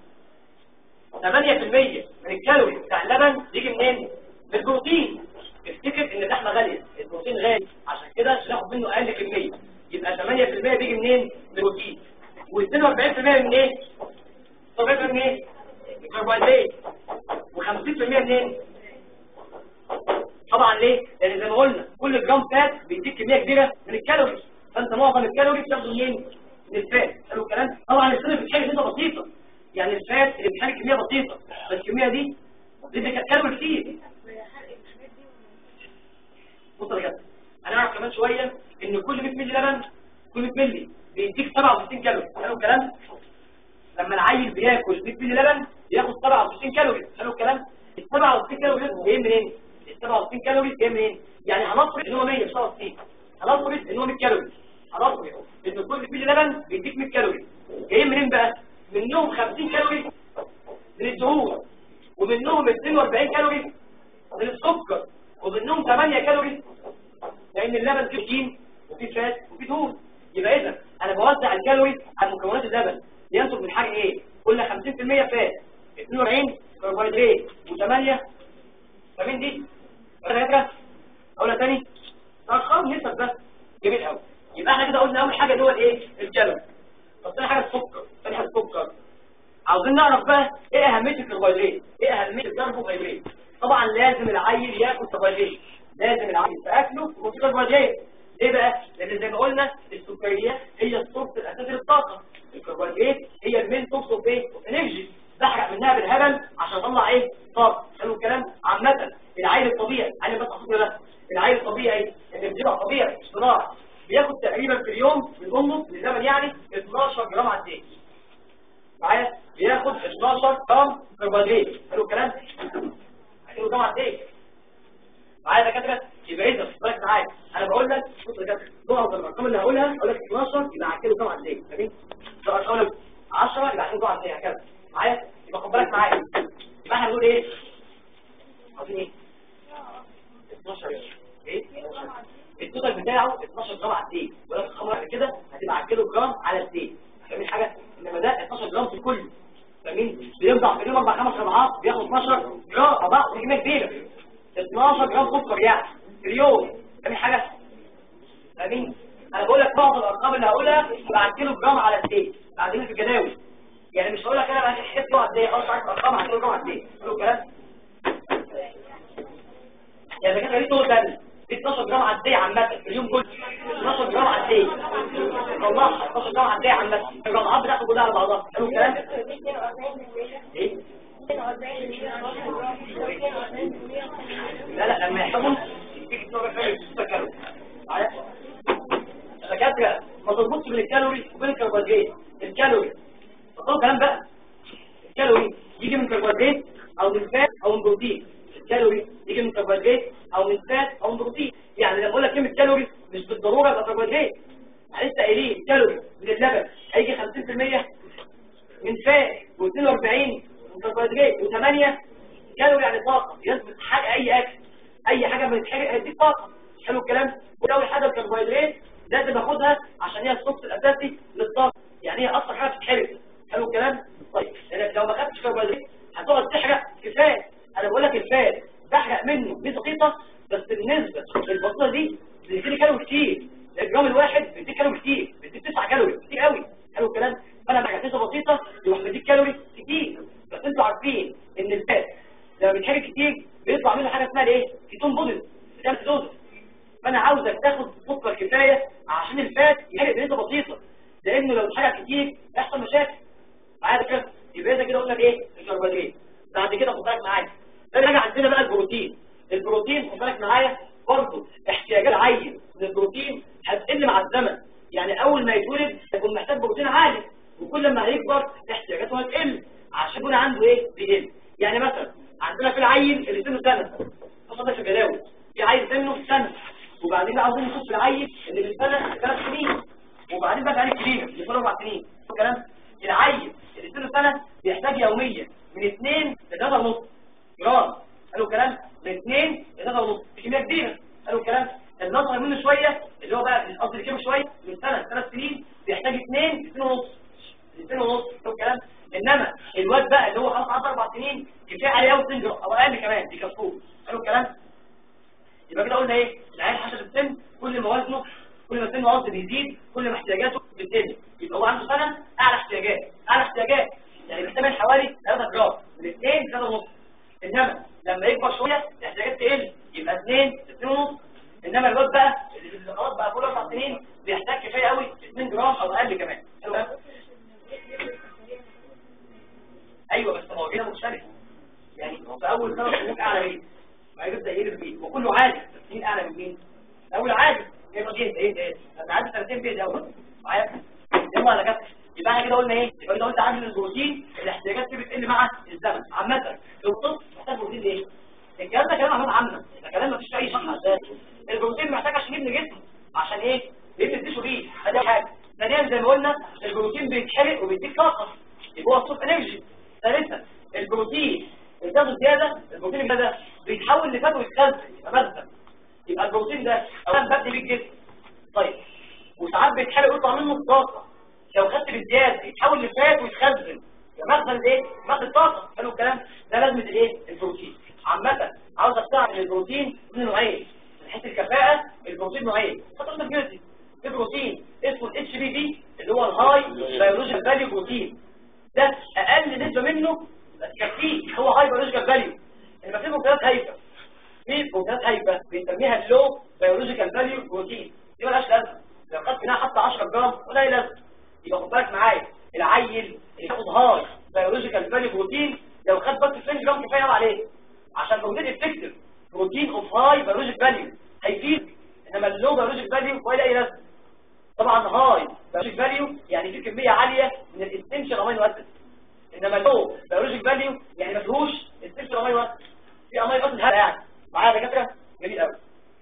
8% من الكالوري بتاع اللبن يجي منين من البروتين افتكر ان اللحمه غاليه البروتين غالي عشان كده ناخد منه اقل كميه يبقى 8% بيجي منين من البروتين و42% من ايه 40% من ايه الكربوهيدرات و50% منين طبعا ليه لان زي ما قلنا كل جرام فات بيديك كميه كبيره من الكالوري فانت معظم الكالوري بتاخده منين من الفات حلو الكلام طبعا السن بتحرق نسبه بسيطه يعني الفات اللي بتحرق كميه بسيطه بس الكميه دي دي كانت كالوري كتير بص يا جدع هنعرف كمان شويه ان كل 100 مللي لبن كل 100 مللي بيديك 67 كالوري حلو الكلام لما العيل بياكل 100 مللي لبن بياخد 67 كالوري حلو الكلام ال 67 كالوري جايين منين ال 67 كالوري جايين منين يعني هنفرض ان هو 100 مش 67 هنفرض ان هو 100 كالوري هنفرض ان كل مللي لبن بيديك 100 كالوري جايين منين بقى منهم 50 كالوري من الدهون ومنهم 42 كالوري من السكر ومنهم 8 كالوري لان اللبن فيه بروتين وفيه فات وفيه دهون يبقى اذا انا بوزع الكالوري على مكونات اللبن ينتج من حاجه ايه قلنا 50% فات 42 كربوهيدرات و8 فاهمين دي فاكره اقولها تاني ارقام نسب بس جميل قوي يبقى احنا كده قلنا اول حاجه دول ايه الكالوري طب ثاني حاجه السكر ثاني حاجه السكر عاوزين نعرف بقى ايه اهميه الكربوهيدرات ايه اهميه الكربوهيدرات طبعا لازم العيل ياكل كربوهيدرات لازم العيل في اكله يكون فيه كربوهيدرات ليه بقى لان زي ما قلنا السكريات هي السورس الاساسي للطاقه الكربوهيدرات هي المين سورس اوف ايه انرجي بحرق منها بالهبل عشان اطلع ايه طاقه حلو الكلام عامه العيل الطبيعي عيل بس اقصد ده العيل الطبيعي اللي بيبقى طبيعي صناعي بياخد تقريبا في اليوم من امه للزمن يعني 12 جرام على الدقيقه معايا بياخد 12 جرام كربوهيدرات حلو الكلام 12 جرام على الدقيقه معايا دكاتره يبقى اذا ركز معايا انا بقول لك بص يا دكاتره نقط الارقام اللي هقولها اقول لك 12 يبقى على كيلو جرام على الدقيقه فاهمين لو اقول لك 10 يبقى على كيلو جرام على الدقيقه هكذا معايا يبقى خد بالك معايا يبقى احنا بنقول ايه عاوزين ايه 12 ايه التوتال بتاعه 12 جرام على الدقيقه ولو الخمره كده هتبقى على كيلو جرام على الدقيقه فاهمين حاجه انما ده 12 جرام في الكل فاهمين بيوضع في اليوم اربع خمس ربعات بياخد 12 جرام اربعه دي كميه كبيره 12 جرام سكر يعني في اليوم فاهمين حاجه فاهمين انا بقول لك بعض الارقام اللي هقولها تبقى على كيلو جرام على الدقيقه بعدين في الجداول يعني مش هقول لك انا بقى حته على الدقيقه خلاص عارف ارقام على كيلو جرام على الدقيقه حلو الكلام يعني كده دي توتال دي 12 جرام على الدقيقه عامه في اليوم كله 12 جرام على الدقيقه طلعها 12 جرام على الدقيقه عامه الجرامات بتاعته كلها على بعضها حلو الكلام ايه لا لا لما يحكموا الدكاتره ما تربطش بين الكالوري وبين الكربوهيدرات الكالوري بطلوا كلام بقى الكالوري يجي من كربوهيدرات او من فات او من بروتين الكالوري يجي من كربوهيدرات او من فات او من بروتين يعني لما اقول لك كلمه كالوري مش بالضروره يبقى كربوهيدرات لسه قايلين كالوري من اللبن هيجي 50% من فات و42 من كربوهيدرات و8 كالوري يعني طاقه يثبت حاجه اي اكل اي حاجه بتتحرق هيديك طاقه حلو الكلام واول حاجه الكربوهيدرات لازم اخدها عشان هي الصوص الاساسي للطاقه يعني هي اكتر حاجه بتتحرق حلو الكلام طيب لانك لو ما خدتش كربوهيدرات هتقعد تحرق كفايه انا بقول لك الفات بحرق منه بسيطه بس بالنسبه للبطيطه دي بيديني كالوري كتير الجرام الواحد بيديك كالوري كتير بيديك 9 كالوري كتير قوي حلو الكلام فانا بحاجه بسيطه يروح بيديك كالوري كتير بس انتوا عارفين ان الفات لما بيتحرق كتير بيطلع منه حاجه اسمها ايه كيتون بودز بتعمل دوز فانا عاوزك تاخد سكر كفايه عشان الفات يحرق بنسبه بسيطه لانه لو اتحرق كتير يحصل مشاكل معايا كده يبقى اذا كده قلنا ايه الكربوهيدرات بعد كده خد بالك معايا تاني حاجه عندنا بقى البروتين البروتين خد بالك معايا برضه احتياجات عين من البروتين هتقل مع الزمن يعني اول ما يتولد هيكون محتاج بروتين عالي وكل ما هيكبر احتياجاته هتقل عشان يكون عنده ايه بيقل يعني مثلا عندنا في العيل اللي سنه سنه خاصه في الجداول في عيل سنه سنه وبعدين بقى عاوزين نشوف العيل اللي من سنه ثلاث سنين وبعدين بقى العيل الكبير اللي فوق اربع سنين الكلام العيل اللي سنه سنه بيحتاج يوميا من 2 ل 3 ونص جرام قالوا كلام من 2 ل 3 ونص كميه كبيره قالوا كلام اللي اصغر منه شويه اللي هو بقى القصد الكبير شويه من سنه ثلاث سنين بيحتاج 2 2 ونص 2 ونص قالوا كلام انما الواد بقى اللي هو خلاص عنده اربع سنين كفايه عليه قوي 2 جرام او اقل كمان بيكفوه قالوا كلام يبقى كده قلنا ايه العيال حسب السن كل ما وزنه كل ما سنه قصد بيزيد كل ما احتياجاته بتقل يبقى هو عنده سنه اعلى احتياجات اعلى احتياجات يعني بيحتمل حوالي 3 جرام من 2 ل 3 ونص انما لما يكبر شويه الاحتياجات تقل يبقى 2 2 ونص انما الواد بقى اللي في خلاص بقى فوق اربع سنين بيحتاج كفايه قوي 2 جرام او اقل كمان تمام ايوه بس ما هو كده مختلف يعني هو في اول سنه ممكن اعلى مين ما يبدا يقلب فيه وكله عادي بس مين اعلى من مين الاول عادي يبقى ايه ايه ايه انا عندي سنتين بيه الاول معايا يلا على جنب يبقى احنا كده قلنا ايه يبقى كده قلت عامل البروتين الاحتياجات دي بتقل مع الزمن عامه لو الطفل محتاج بروتين ايه الكلام ده كلام عامه عامه ده كلام ما فيش اي شرح اساسي البروتين محتاج عشان يبني جسم عشان ايه بيبني تديشه بيه ادي حاجه ثانيا زي ما قلنا البروتين بيتحرق وبيديك طاقه يبقى هو الصوت انرجي ثالثا البروتين الكارب زياده البروتين الزياده بيتحول لفات ويتخزن يبقى مخزن يبقى البروتين ده اولا ببني بيه الجسم طيب وساعات بيتحرق ويطلع منه الطاقه لو خدت بالزياده يتحول لفات ويتخزن يبقى مخزن ايه مخزن طاقه حلو الكلام ده لازمه الايه البروتين عامه عاوز اقتنع ان البروتين من نوعين من حيث الكفاءه البروتين نوعين خطر الجزء في بروتين اسمه الاتش بي بي اللي هو الهاي بيولوجيكال فاليو بروتين ده اقل نسبه منه تكفيه هو هاي بيولوجيكال فاليو انما في بروتينات هايفه في بروتينات هايفه بنسميها اللو بيولوجيكال فاليو بروتين دي مالهاش لازمه لو خدت منها حتى 10 جرام ولا هي لازمه يبقى خد بالك معايا العيل اللي ياخد هاي بيولوجيكال فاليو بروتين لو خد بس 2 جرام كفايه عليه عشان بروتين افكتيف بروتين اوف هاي بيولوجيك فاليو هيفيد انما اللو بيولوجيك فاليو ولا اي لازمه طبعا هاي بيولوجيك فاليو يعني في كميه عاليه من الاسنشال امينو اسيد انما اللو بيولوجيك فاليو يعني ما فيهوش اسنشال امينو اسيد في امينو اسيد هذا يعني معايا يا دكاتره جميل قوي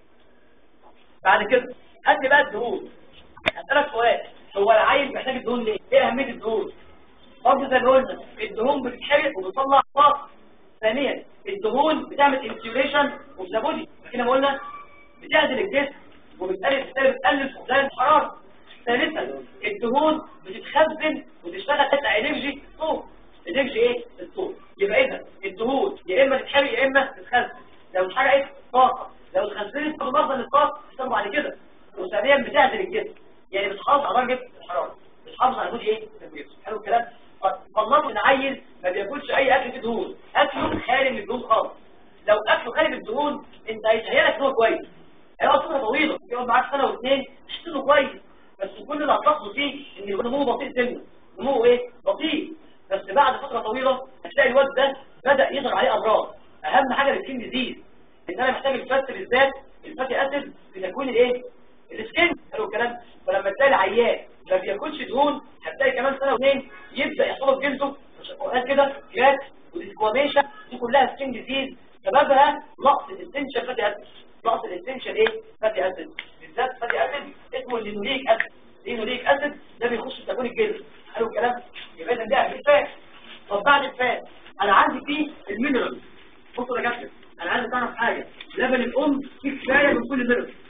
بعد كده هات لي بقى الدهون هسألك سؤال هو العيل محتاج الدهون ليه؟ ايه اهميه الدهون؟ برضه زي ما قلنا الدهون بتتحرق وبتطلع طاقه ثانيا الدهون بتعمل انسيوليشن اوف ذا بودي كده ما قلنا بتعدل الجسم وبالتالي بالتالي بتقلل فقدان الحراره ثالثا الدهون بتتخزن وتشتغل تبقى انرجي صوت انرجي ايه الصوت يبقى اذا الدهون يا اما تتحرق يا اما تتخزن لو اتحرقت طاقه لو اتخزنت مصدر للطاقه تشتغل بعد كده وثانيا بتعدل الجسم يعني بتحافظ على درجه الحراره بتحافظ على بودي ايه الجسم حلو الكلام فالنظر ان عيل ما بياكلش اي اكل فيه دهون اكله خالي من الدهون خالص لو اكله خالي من الدهون انت هيتهيألك ان هو كويس هيقعد فتره طويله يقعد معاك سنه واثنين تحس انه كويس بس كل اللي هتلاحظه فيه ان نموه بطيء سنه نموه ايه بطيء بس بعد فتره طويله هتلاقي الواد ده بدا يظهر عليه امراض اهم حاجه السكين ديزيز ان انا محتاج الفات بالذات الفاتي اسيد في تكوين الايه السكين حلو الكلام فلما تلاقي العيان ما بياكلش دهون هتلاقي كمان سنه واثنين يبدا يحصل له في جلده مش القران كده جات وديسكواميشن دي كلها سكين ديزيز سببها نقص الاسنشال فاتي اسيد نقص الاسنشال ايه فاتي اسيد بالذات فاتي اسيد اسمه اللينوليك اسيد اللينوليك اسيد ده بيخش في تكوين الجلد حلو الكلام يبقى ده ده الفات طب بعد الفات انا عندي فيه المينرال بصوا يا جماعه انا عايز اعرف حاجه لبن الام فيه كفايه من كل مينرال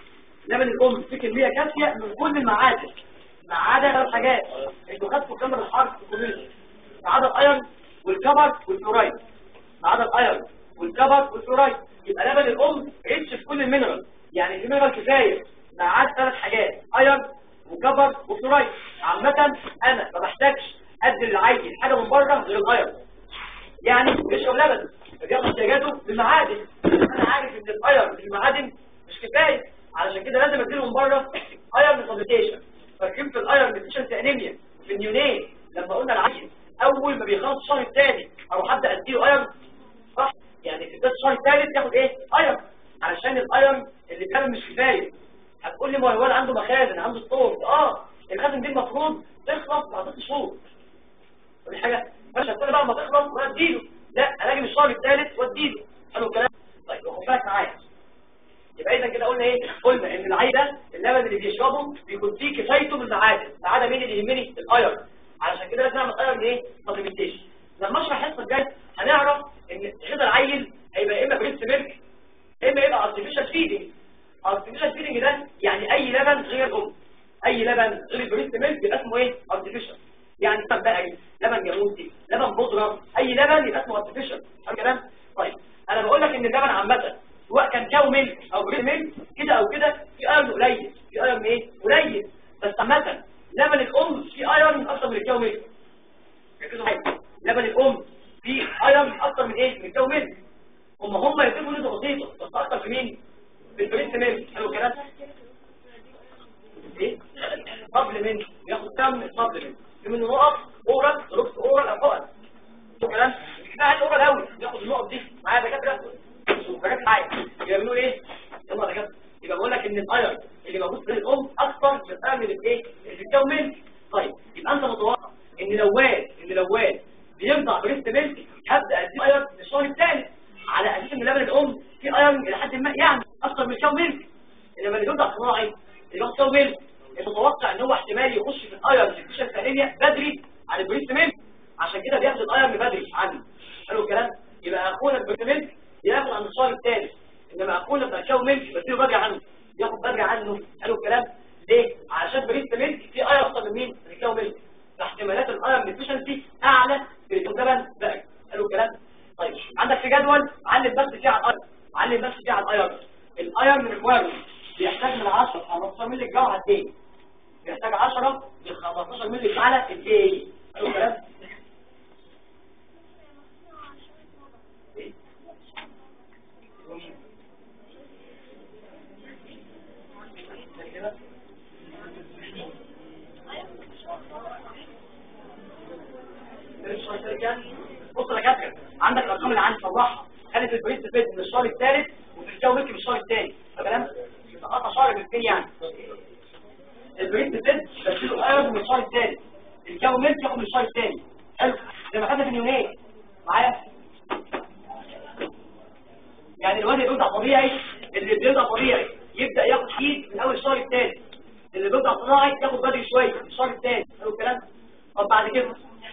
لبن الام فيه كميه كافيه من كل المعادن ما عدا ثلاث حاجات انتوا خدتوا كام الحرف في الكوميونتي ما عدا الايرون والكبر والفلورايد ما عدا الايرون والكبر والفلورايد يبقى لبن الام ريتش في كل المينرال يعني في مينرال كفايه ما عدا ثلاث حاجات ايرون وكبر وفلورايد عامه انا ما بحتاجش ادي للعيل حاجه من بره غير الايرون يعني بيشرب لبن بياخد احتياجاته بالمعادن انا عارف ان الايرون في المعادن مش كفايه علشان كده لازم اديله من بره ايرون سبليتيشن فاكرين في الايرون ديفيشنسي انيميا في النيونين لما قلنا العيل اول ما بيخلص الشهر الثاني اروح ابدا اديله ايرون صح يعني في بدايه الشهر الثالث ياخد ايه ايرون علشان الايرون اللي كان مش كفايه هتقول لي ما هو عنده مخازن عنده ستور اه المخازن دي المفروض تخلص بعد ست شهور ودي حاجه مش هتقول بقى ما تخلص واديله لا الاقي من الشهر الثالث واديله حلو الكلام طيب خد بالك معايا يبقى اذا كده قلنا ايه قلنا ان العيل ده اللبن اللي بيشربه بيكون فيه كفايته من المعادن المعادن مين اللي يهمني الايرون علشان كده لازم نعمل ايرون ايه سبليمنتيشن لما اشرح الحصه الجايه هنعرف ان غذاء العيل هيبقى يا اما بريست ميلك يا اما يبقى ارتفيشال فيدنج ارتفيشال فيدنج ده يعني اي لبن غير الام اي لبن غير البريست ميلك يبقى اسمه ايه ارتفيشال يعني لبن بقري لبن جاموسي لبن بودره اي لبن يبقى اسمه ارتفيشال الكلام طيب انا بقول لك ان اللبن عامه سواء كان كاو ميلك او بريد ميلك كده او كده في ايرون قليل في ايرون ايه قليل بس عامه لبن الام في ايرون اكتر من الكاو ميلك ركزوا معايا لبن الام في ايرون اكتر من ايه من الكاو ميلك هم هم يضيفوا نسبه بسيطه بس اكتر في مين في البريد ميلك حلو كده ايه قبل من ياخد كم قبل من في منه نقط اورال دروبس اورال او فوق كلام بقى الاورال قوي ياخد النقط دي معايا دكاتره وحاجات معايا يبقى بنقول ايه يلا يا دكاتره يبقى بقول لك ان الايرون اللي موجود في الام اكثر من الايرون اللي في ايه اللي بتتكون منه طيب يبقى انت متوقع ان لو واد ان لو واد بيرضع بريست ميلك هبدا ادي ايرون في الشهر الثالث على اساس ان لبن الام في ايرون الى حد ما يعني اكثر من الكون ميلك انما اللي بيرضع صناعي اللي هو كون ميلك المتوقع ان هو احتمال يخش في الايرون في الكشف الثانيه بدري عن البريست ميلك عشان كده بياخد الايرون بدري عنه حلو الكلام يبقى اخونا البريست ميلك ياخد عن الشهر الثالث انما اخونا بتاع كاو ميلك بديله باجي عنه ياخد باجي عنه حلو الكلام ليه عشان بريست ميلك في ايرون اكتر من مين من الكاو ميلك فاحتمالات الايرون ديفيشنسي اعلى في اللبن باجي حلو الكلام طيب عندك في جدول علم بس فيه على الايرون علم بس فيه على الايرون الايرون ريكويرمنت بيحتاج من 10 ل 15 مللي جرام على الدقيقه بيحتاج 10 ل 15 مللي على الدقيقه حلو الكلام بص يا كابتن عندك الارقام اللي عندي صلحها خلت البريست فيت من الشهر الثالث وفي الجو ملك من الشهر الثاني تمام قطع شهر بالاثنين يعني البريست فيت بشيله ايرون من الشهر الثالث الجو ملك ياخد من الشهر الثاني حلو زي ما خدنا في اليونان معايا يعني الواد اللي بيرضع طبيعي اللي بيرضع طبيعي يبدا ياخد حديد من اول الشهر الثاني اللي بيرضع صناعي ياخد بدري شويه من الشهر الثاني حلو الكلام طب بعد كده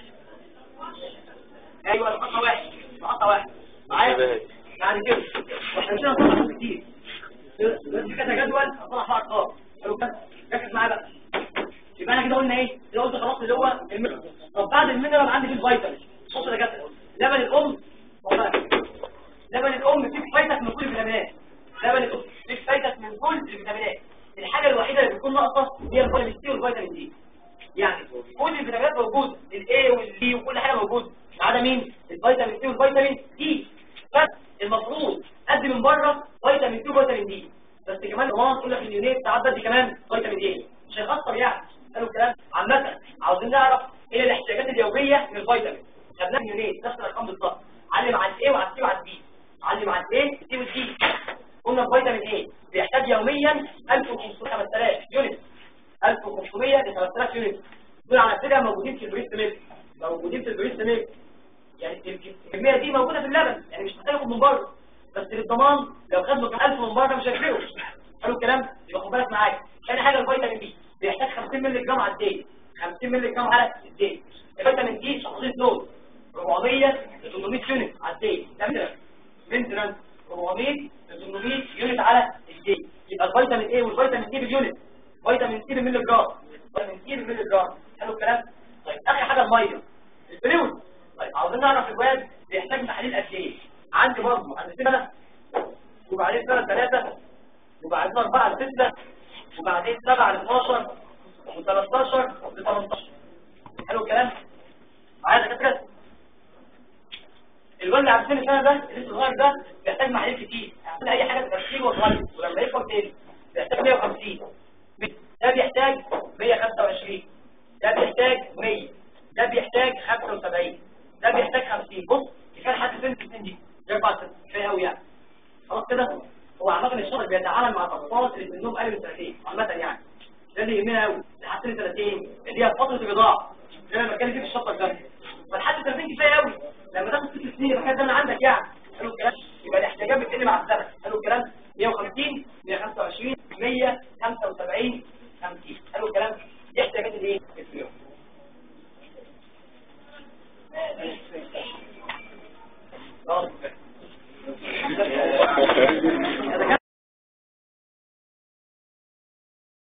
ايوه نقطه واحد نقطه واحد معايا يعني كده واحنا مش هنطلع كتير بس كده جدول اطلع فيها ارقام حلو كده ركز معايا بقى يبقى انا كده قلنا ايه كده قلت خلاص اللي هو المينرال طب بعد المينرال عندي فيه الفيتامين بص يا جدع لبن الام والله لبن الام فيه فايدة من كل الفيتامينات لبن الام فيه فايدة من كل الفيتامينات الحاجه الوحيده اللي بتكون ناقصه هي الفيتامين سي والفيتامين دي يعني كل الفيتامينات موجوده الاي والبي وكل حاجه موجوده ما عدا مين الفيتامين سي والفيتامين دي بس المفروض ادي من بره فيتامين سي وفيتامين دي بس كمان كمان تقول لك اليونيت ساعات بدي كمان فيتامين دي مش هيخسر يعني قالوا الكلام عامه عاوزين نعرف ايه الاحتياجات اليوميه من الفيتامين خدناها في اليونيت نفس الارقام بالظبط علم على الاي وعلى السي وعلى الدي علم على الاي السي والدي قلنا الفيتامين ايه بيحتاج يوميا 1500 5000 يونت 1500 ل 3000 يونت دول على كده موجودين في البريست ميلك موجودين في البريست ميلك يعني الكميه دي موجوده في اللبن يعني مش محتاج ياخد من بره بس للضمان لو خد له 1000 من بره مش هيفرقوا حلو الكلام يبقى خد بالك معايا ثاني حاجه الفيتامين دي بيحتاج 50 مللي جرام على الدقيقه 50 مللي جرام على الدقيقه الفيتامين دي شخصيه دول 400 ل 800 يونت على الدقيقه ده مينترال 400 ل 800 يونت على الدقيقه يبقى الفيتامين ايه والفيتامين سي باليونت فيتامين سي بالملي جرام فيتامين سي بالملي جرام حلو الكلام طيب اخر حاجه الميه الفلويد طيب عاوزين نعرف الواد بيحتاج تحاليل قد ايه عندي برضه عند سنه وبعدين سنه ثلاثه وبعدين اربعه لسته وبعدين سبعه ل 12 و13 ل 18 حلو الكلام معايا يا دكاتره الولد على سن السنه ده اللي لسه صغير ده بيحتاج محاليل كتير يعمل اي حاجه تفكير وصغير ولما يكبر تاني بيحتاج 150 ده بيحتاج 125 ده بيحتاج 100 ده بيحتاج 75 ده بيحتاج 50 بص كان حد سن السن دي ده اربع سنين كفايه قوي يعني خلاص كده هو عامه الشغل بيتعامل مع الاطفال اللي سنهم اقل من سنتين عامه يعني ده اللي يهمنا قوي لحد سن سنتين اللي هي فتره الرضاعه زي ما بتكلم فيه في الشطه الجايه فلحد سنتين كفايه قوي لما تاخد ست سنين يبقى كده ده اللي عندك يعني حلو الكلام يبقى الاحتياجات بتقل مع السنه حلو الكلام 150 125 100 75 50 حلو الكلام دي احتياجات الايه؟ الفلوس